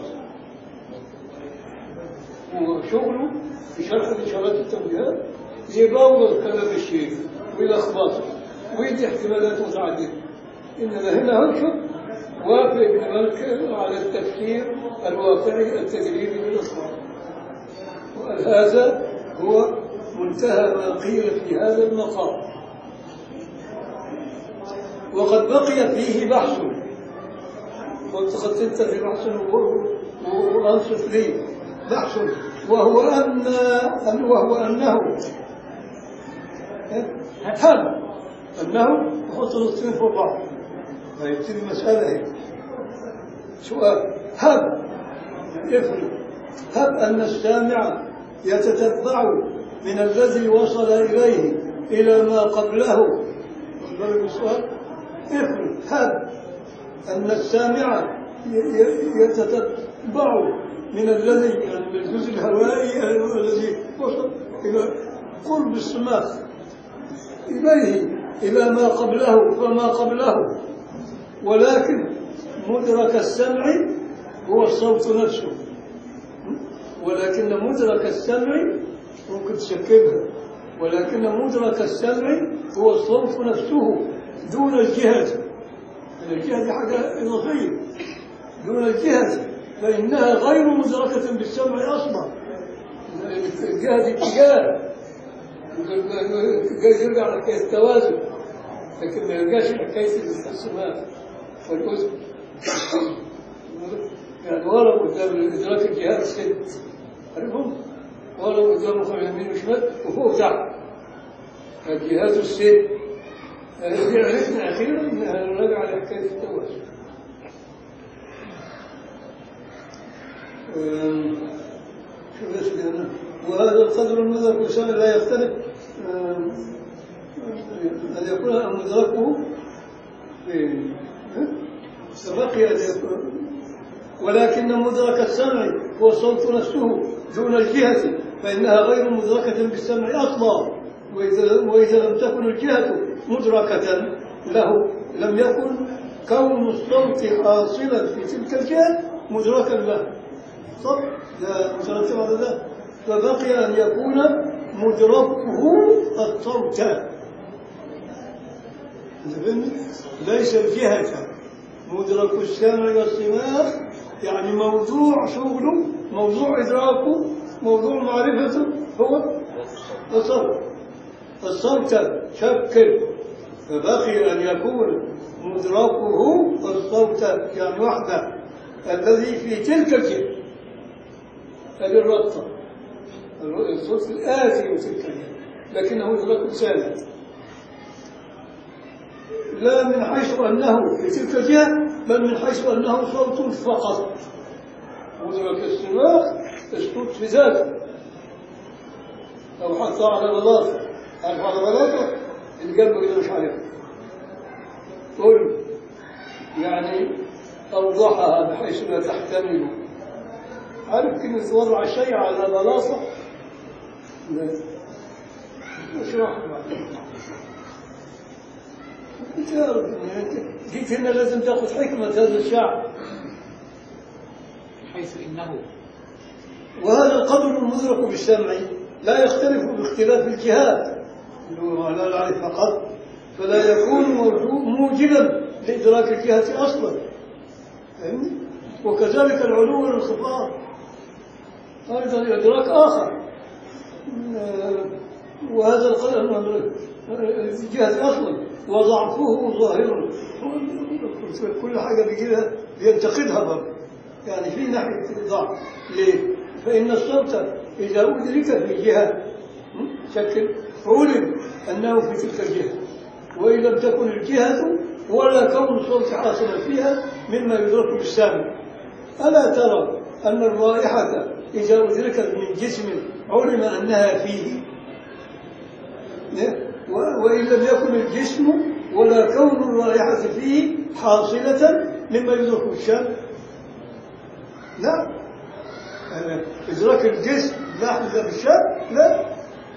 Speaker 1: وشغله في شرح الإشارات التوجيهات يبوظ كلام الشيخ ويلخبطه ويدي احتمالات متعددة إنما هنا هنشوف وافق ابن مالك على التفسير الواقعي التجريبي للإصلاح وقال هذا هو منتهى ما قيل في هذا المقام وقد بقي فيه بحث قلت قد انت في بحث وانصف لي بحث وهو ان أن وهو انه هب انه يحط نصين فوق بعض فيبتدي المساله هي سؤال هب افرض هب ان السامع يتتبع من الذي وصل اليه الى ما قبله بالك السؤال افرض هب أن السامع ي- ي- يتتبع من الذي يعني من الجزء الهوائي الذي وصل إلى قرب السماء إليه إلى ما قبله فما قبله ولكن مدرك السمع هو الصوت نفسه ولكن مدرك السمع ممكن تشكلها ولكن مدرك السمع هو الصوت نفسه دون الجهة الجهة دي حاجة إضافية دون الجهة فإنها غير مدركة بالسمع أصلا الجهة دي اتجاه جاي يرجع لحكاية التوازن لكن ما يرجعش لحكاية السماء والأذن يعني ورا قدام إدراك الجهات الست عارفهم؟ ورا قدامه خمس يمين وشمال وفوق تحت الجهات الست هذه عرفنا أخيرا أنها راجعة لحكاية التوازن أم، شو بس هنا وهذا القدر المدرك والسنة لا يختلف أم، أن يكون مدركه في بقي أن يكون ولكن مدرك السمع هو الصوت نفسه دون الجهة فإنها غير مدركة بالسمع أصلا وإذا, وإذا لم تكن الجهة مدركة له لم يكن كون الصوت حاصلا في تلك الجهة مدركا له صح؟ ده مترتب على ذلك فبقي أن يكون مدركه الصوت فهمت؟ ليس الجهة مدرك السمع والسماع يعني موضوع شغله موضوع إدراكه موضوع معرفته هو الصوت الصوت شكل فبقي أن يكون مدركه الصوت يعني وحده الذي في تلك الجهة هذه الربطة الصوت الآتي من تلك الجهة لكنه مدرك ثاني لا من حيث أنه في تلك الجهة بل من حيث أنه صوت فقط مدرك السماع الصوت في ذاته أو حتى على بلاطة عارف على بلاطة اللي جنبك ده مش عارف قل يعني أوضحها بحيث لا تحتمل عارف كلمة وضع الشيء على بلاطة لا اشرح انت يا رب انت جيت هنا لازم تاخذ حكمة هذا الشعب
Speaker 2: حيث إنه
Speaker 1: وهذا القدر المدرك بالسمع لا يختلف باختلاف الجهات اللي هو لا العرف فقط فلا يكون موجو- موجبا لإدراك الجهة أصلا فهمت؟ وكذلك العلو والانخفاض أيضا إدراك آخر آه، وهذا القدر مدرك الجهة أصلا وضعفه ظاهر كل حاجة بيجيبها بينتقدها برضه يعني في ناحية ضعف ليه؟ فإن الصوت إذا أدرك في جهة م? شكل علم أنه في تلك الجهة وإن لم تكن الجهة ولا كون الصوت حاصلا فيها مما يدرك بالسامع ألا ترى أن الرائحة إذا أدركت من جسم علم أنها فيه و- وإن لم يكن الجسم ولا كون الرائحة فيه حاصلة مما يدرك بالشم لا يعني إدراك الجسم لحظة بالشم لا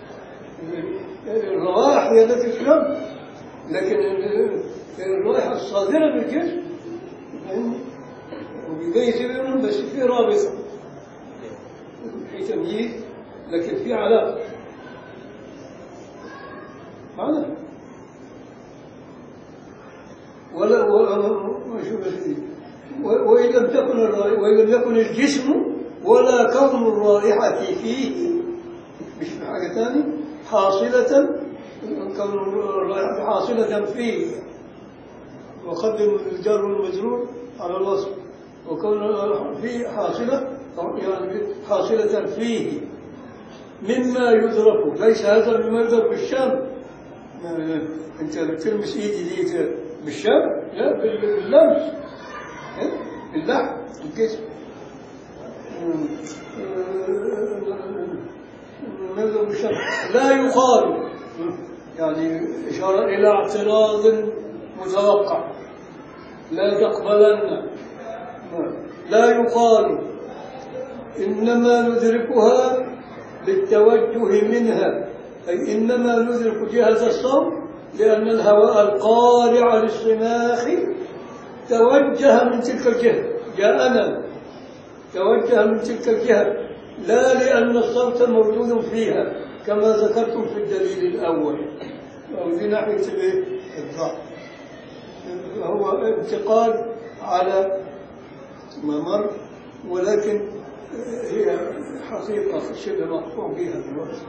Speaker 1: الروائح هي التي تشم لكن ال- الرائحة الصادرة بالجسم فاهمني؟ وبيميز بينهم بس في رابطة في تمييز لكن في علاقة هذا ولا ولا شو بس و- وإن لم تكن الرائحة وإن لم يكن الجسم ولا كون الرائحة فيه مش في حاجة ثانية حاصلة كون الرائحة حاصلة فيه وقدم الجار والمجرور على الوصف وكون فيه حاصلة أو يعني حاصلة فيه مما يدرك ليس هذا مما يدرك بالشام آه، انت بتلمس ايدي دي بالشام لا بال- باللمس آه، باللحم بالجسم نزل بالشام لا يقال يعني إشارة إلى اعتراض متوقع لا تقبلن لا يقال إنما ندركها بالتوجه منها أي إنما ندرك جهة الصوت لأن الهواء القارع للصماخ توجه من تلك الجهة جاءنا توجه من تلك الجهة لا لأن الصوت موجود فيها كما ذكرتم في الدليل الأول أو في ناحية الإيه؟ الضعف هو انتقال على ما مر ولكن هي حقيقة شبه مقطوع بها دلوقتي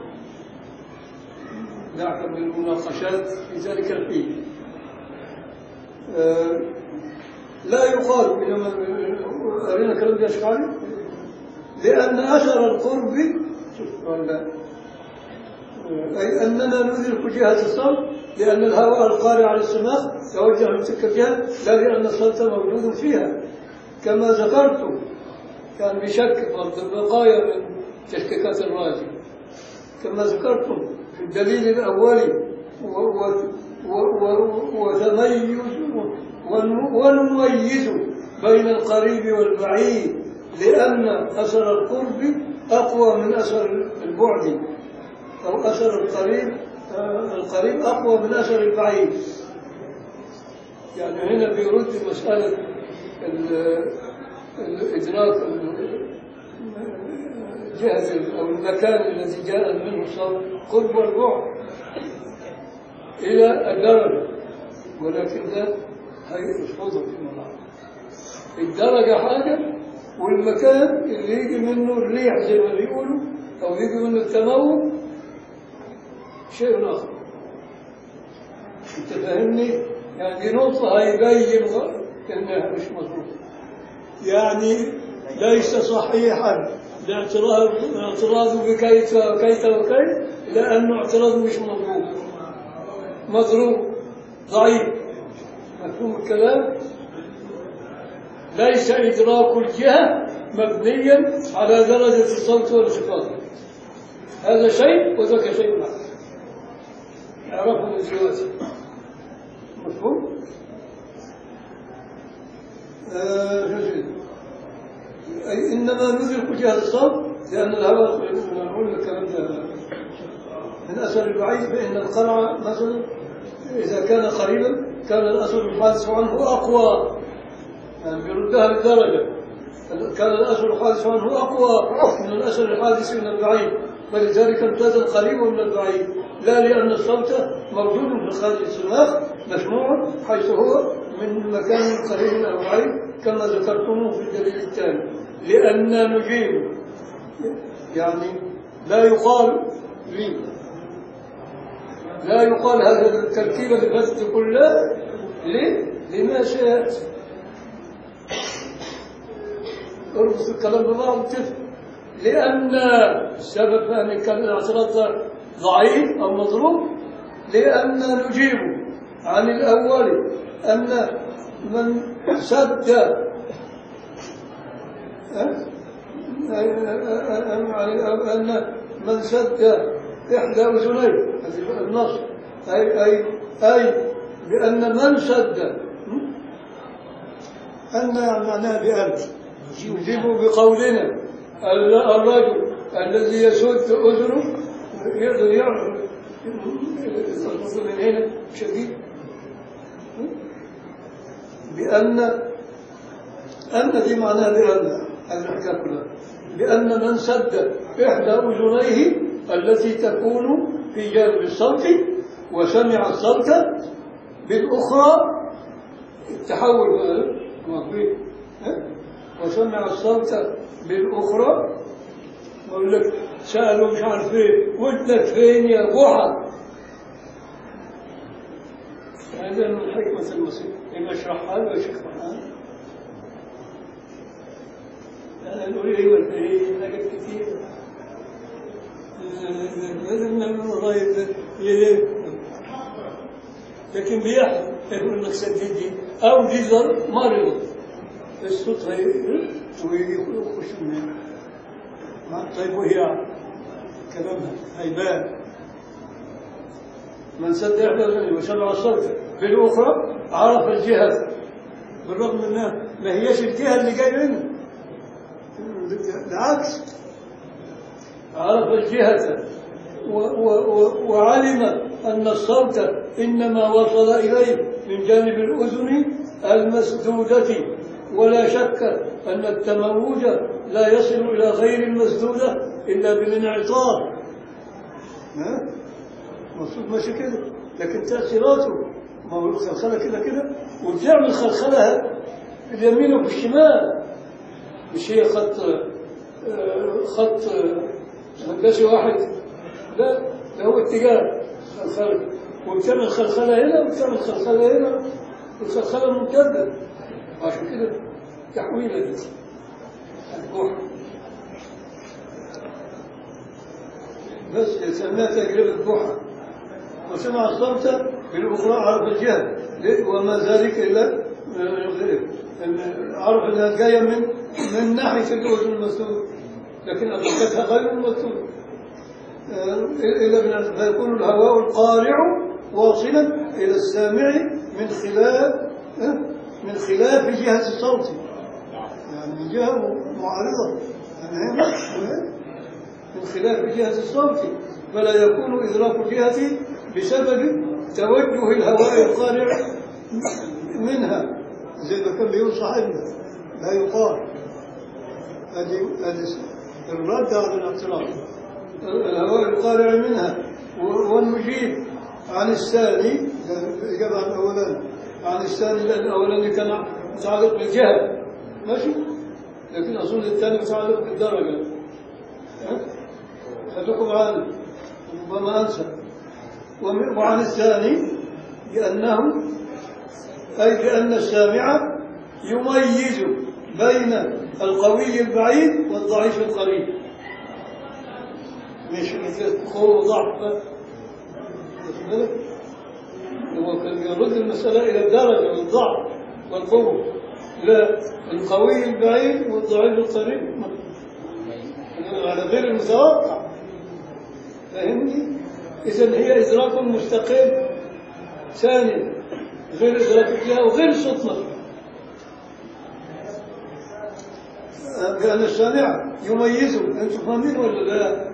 Speaker 1: نعلم من المناقشات في ذلك الحين آه، لا يقال إنما أرينا كلام دي أشكالي لأن أثر القرب شوف ولا أي أننا ندرك جهة الصوت لأن الهواء القارع على السماء توجه من تلك الجهة لا لأن الصوت موجود فيها كما ذكرت كان بشك فرض البقايا من تشكيكات الراجل كما ذكرتم في الدليل الأولي و- و- و- و- وتميز ون- ونميز بين القريب والبعيد لأن أثر القرب أقوى من أثر البعد أو أثر القريب آه، القريب أقوى من أثر البعيد يعني هنا بيرد مسألة ال- الإدراك ال- جهة أو المكان الذي جاء منه الصوت قرب والبعد إلى الدرجة ولكن ده هيفضل فيما بعد الدرجة حاجة والمكان اللي يجي منه الريح زي ما بيقولوا أو يجي منه التموت شيء آخر أنت فاهمني؟ يعني دي نقطة هيبين غ- إنها مش مظبوطة يعني ليس صحيحا الاعتراض الاعتراض بكيف وكيف وكيف لأنه اعتراض مش مضروب مضروب ضعيف مفهوم الكلام ليس إدراك الجهة مبنيا على درجة الصوت والانخفاض هذا شيء وذاك شيء آخر اعرفوا من دلوقتي مفهوم؟ آه، جزيل. أي إنما ندرك جهة الصوت لأن الهواء نقول الكلام ده من أثر البعيد فإن القرع مثلا إذا كان قريبا كان الأثر الحادث عنه أقوى يعني بيردها للدرجة كان الأثر الحادث عنه أقوى من الأثر الحادث من البعيد فلذلك امتاز القريب من البعيد لا لأن الصوت موجود في خارج السماخ مسموع حيث هو من مكان قريب أو بعيد كما ذكرتموه في الدليل الثاني لأن نجيب يعني لا يقال لي لا يقال هذا التركيب البث كله ليه؟ لما سيأتي اربط الكلام ببعض تفهم لأن السبب أن كان الاعتراض ضعيف أو مضروب لأن نجيب عن الأول أن من سد أن من سد إحدى أذنيه هذه النص أي أي أي بأن من سد أن معناه بأن يجيب بقولنا ال- الرجل الذي يسد أذنه يقدر يعرف الخطوط من هنا شديد بأن أن دي معناها بأن هذه الحكاية كلها بأن من سد إحدى أذنيه التي تكون في جانب الصوت وسمع الصوت بالأخرى التحول بقى، ما فيه ها؟ وسمع الصوت بالأخرى يقول لك سألوا مش عارف ايه ودك فين يا جحا هذا من حكمة المسيح إما اشرحها له يشرحها أنا نقول إيه ولا إيه حاجات كتير لازم والله إيه لكن بيحصل يقول لك سددي أو دي ظرف مرض الصوت هي- ويخش منها ما- طيب وهي كلامها هيبان من سد إحدى أذنيه وسمع الصوت بالأخرى عرف الجهة بالرغم انها ما هيش الجهة اللي جاي منها بالعكس عرف الجهة و و و وعلم أن الصوت إنما وصل إليه من جانب الأذن المسدودة ولا شك أن التموج لا يصل إلى غير المسدودة إلا بالانعطاف ها؟ المفروض ماشي كده لكن تأثيراته ما هو الخلخلة كده كده وبتعمل خلخلة في اليمين وفي الشمال مش هي خط آه، خط آه، هندسي واحد لا ده هو اتجاه الخلق وبتعمل خلخلة هنا وبتعمل خلخلة هنا الخلخلة ممتدة عشان كده تحويلة دي البحر بس يسميها تجربة بحر وسمع الصوت بالأخرى عرف الجهة ليه؟ وما ذلك إلا آه، عرف أنها جاية من من ناحية الأذن المسدود لكن أدركتها غير المسدود آه، إلا من فيكون الهواء القارع واصلا إلى السامع من خلاف آه، من خلاف جهة الصوت يعني من جهة معارضة يعني هنا من خلاف جهة الصوت فلا يكون إدراك الجهة بسبب توجه الهواء القارع منها زي ما كان بيقول صاحبنا لا يقال هذه هذه الرد على الاعتراض الهواء القارع منها و- والمجيب عن الثاني الإجابة عن الأولاني عن الثاني لأن الأولاني كان متعلق بالجهة ماشي لكن أظن الثاني متعلق بالدرجة ها؟ خليكم معانا ربما أنسى ومن- وعن الثاني لأنه أي لأن السامع يميز بين القوي البعيد والضعيف القريب مش مثل قوة وضعف واخد بالك؟ هو كان يرد المسألة إلى الدرجة والضعف والقوة لا القوي البعيد والضعيف القريب على غير المتوقع فاهمني؟ إذا هي إدراك مستقل ثاني غير إدراك الجهة وغير صوت نفسه لأن السامع يميزه أنتم فاهمين ولا لا؟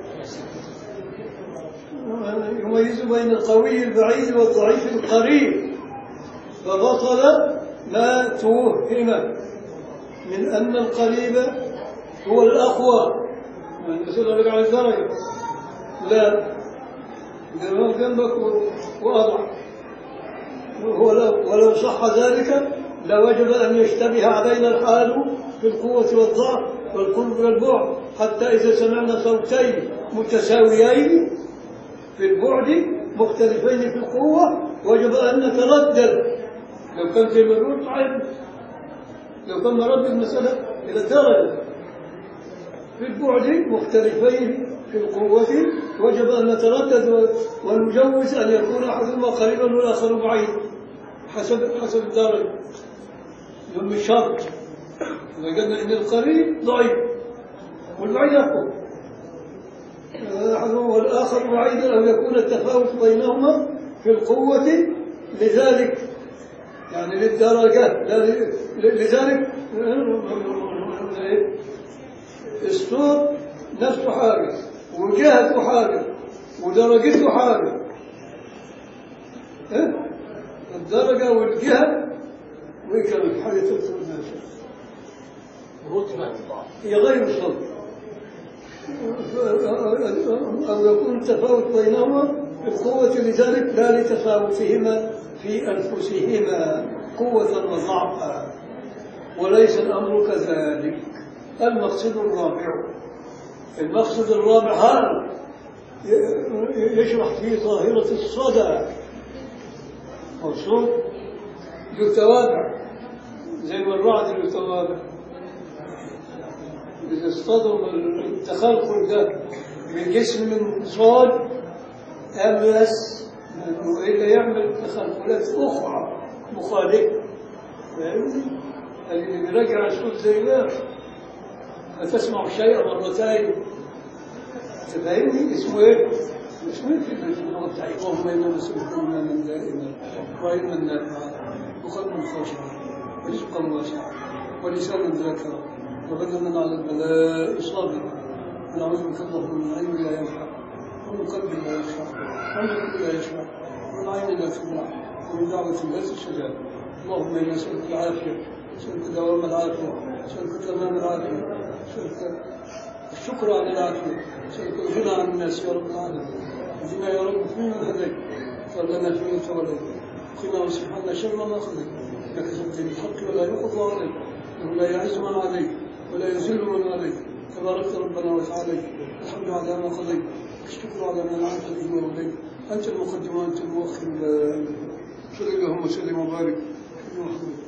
Speaker 1: يميز بين القوي البعيد والضعيف القريب فبطل ما توهم من أن القريب هو الأقوى من يصير لك على الدرجة لا إذا هو جنبك وأضعف وهو لو ولو صح ذلك لوجب أن يشتبه علينا الحال في القوة والضعف والقرب والبعد حتى إذا سمعنا صوتين متساويين في البعد مختلفين في القوة وجب أن نتردد لو كان زي ما نقول صحيح لو كان مرد المسألة إلى الدرجة في البعد مختلفين في القوة وجب أن نتردد ونجوز أن يكون أحدهما قريبا والآخر بعيد حسب حسب الدرجة من الشرط وجدنا أن القريب ضعيف والبعيد أقوى أحدهما والآخر بعيدا أو يكون التفاوت بينهما في القوة لذلك يعني للدرجة لا ل- لذلك الصوت نفسه حاجة وجهته حاجة ودرجته حاجة إيه؟ الدرجة والجهة وكانت حاجة تدخل الناس
Speaker 2: رتبة
Speaker 1: هي غير الصوت أو يكون التفاوت بينهما في القوة لذلك لا لتفاوتهما في أنفسهما قوة وضعفا وليس الأمر كذلك المقصد الرابع المقصد الرابع هذا يشرح فيه ظاهرة الصدى والصوت يتوابع زي ما الرعد يتوابع إذا اصطدم التخلخل ده بالجسم من صاد أمس وإلا يعمل تخلخلات أخرى مخالفة فاهمني؟ اللي بيرجع الصوت زي ده فتسمع الشيء مرتين تفهمني اسمه ايه؟ اسمه ايه في اللغه بتاعي اللهم انا نسالك ايمانا دائما وعلما نافعا وقلبا خاشعا ورزقا واسعا ولسانا ذاكرا وبدلنا على البلاء صابر ونعوذ بك اللهم من علم لا ينفع ومن قلب لا يخشع ومن قلب لا يشفع ومن عين لا تدمع ومن دعوة لا تستجاب اللهم انا نسألك العافية نسألك دوام العافية نسألك تمام العافية نسألك الشكر على العافية نسألك الغنى عن الناس يا رب العالمين اهدنا يا رب فيمن هديت وارنا فيمن توليت قنا وسبحان شر ما خليت انك تقضي بالحق ولا يقضى عليك انه لا يعز من عليك ولا يذل من عليك تباركت ربنا وتعالى الحمد على ما قضيت الشكر على ما نعمت به ووليت انت المقدم وانت المؤخر لا اله الا انت صل اللهم وسلم وبارك في محمد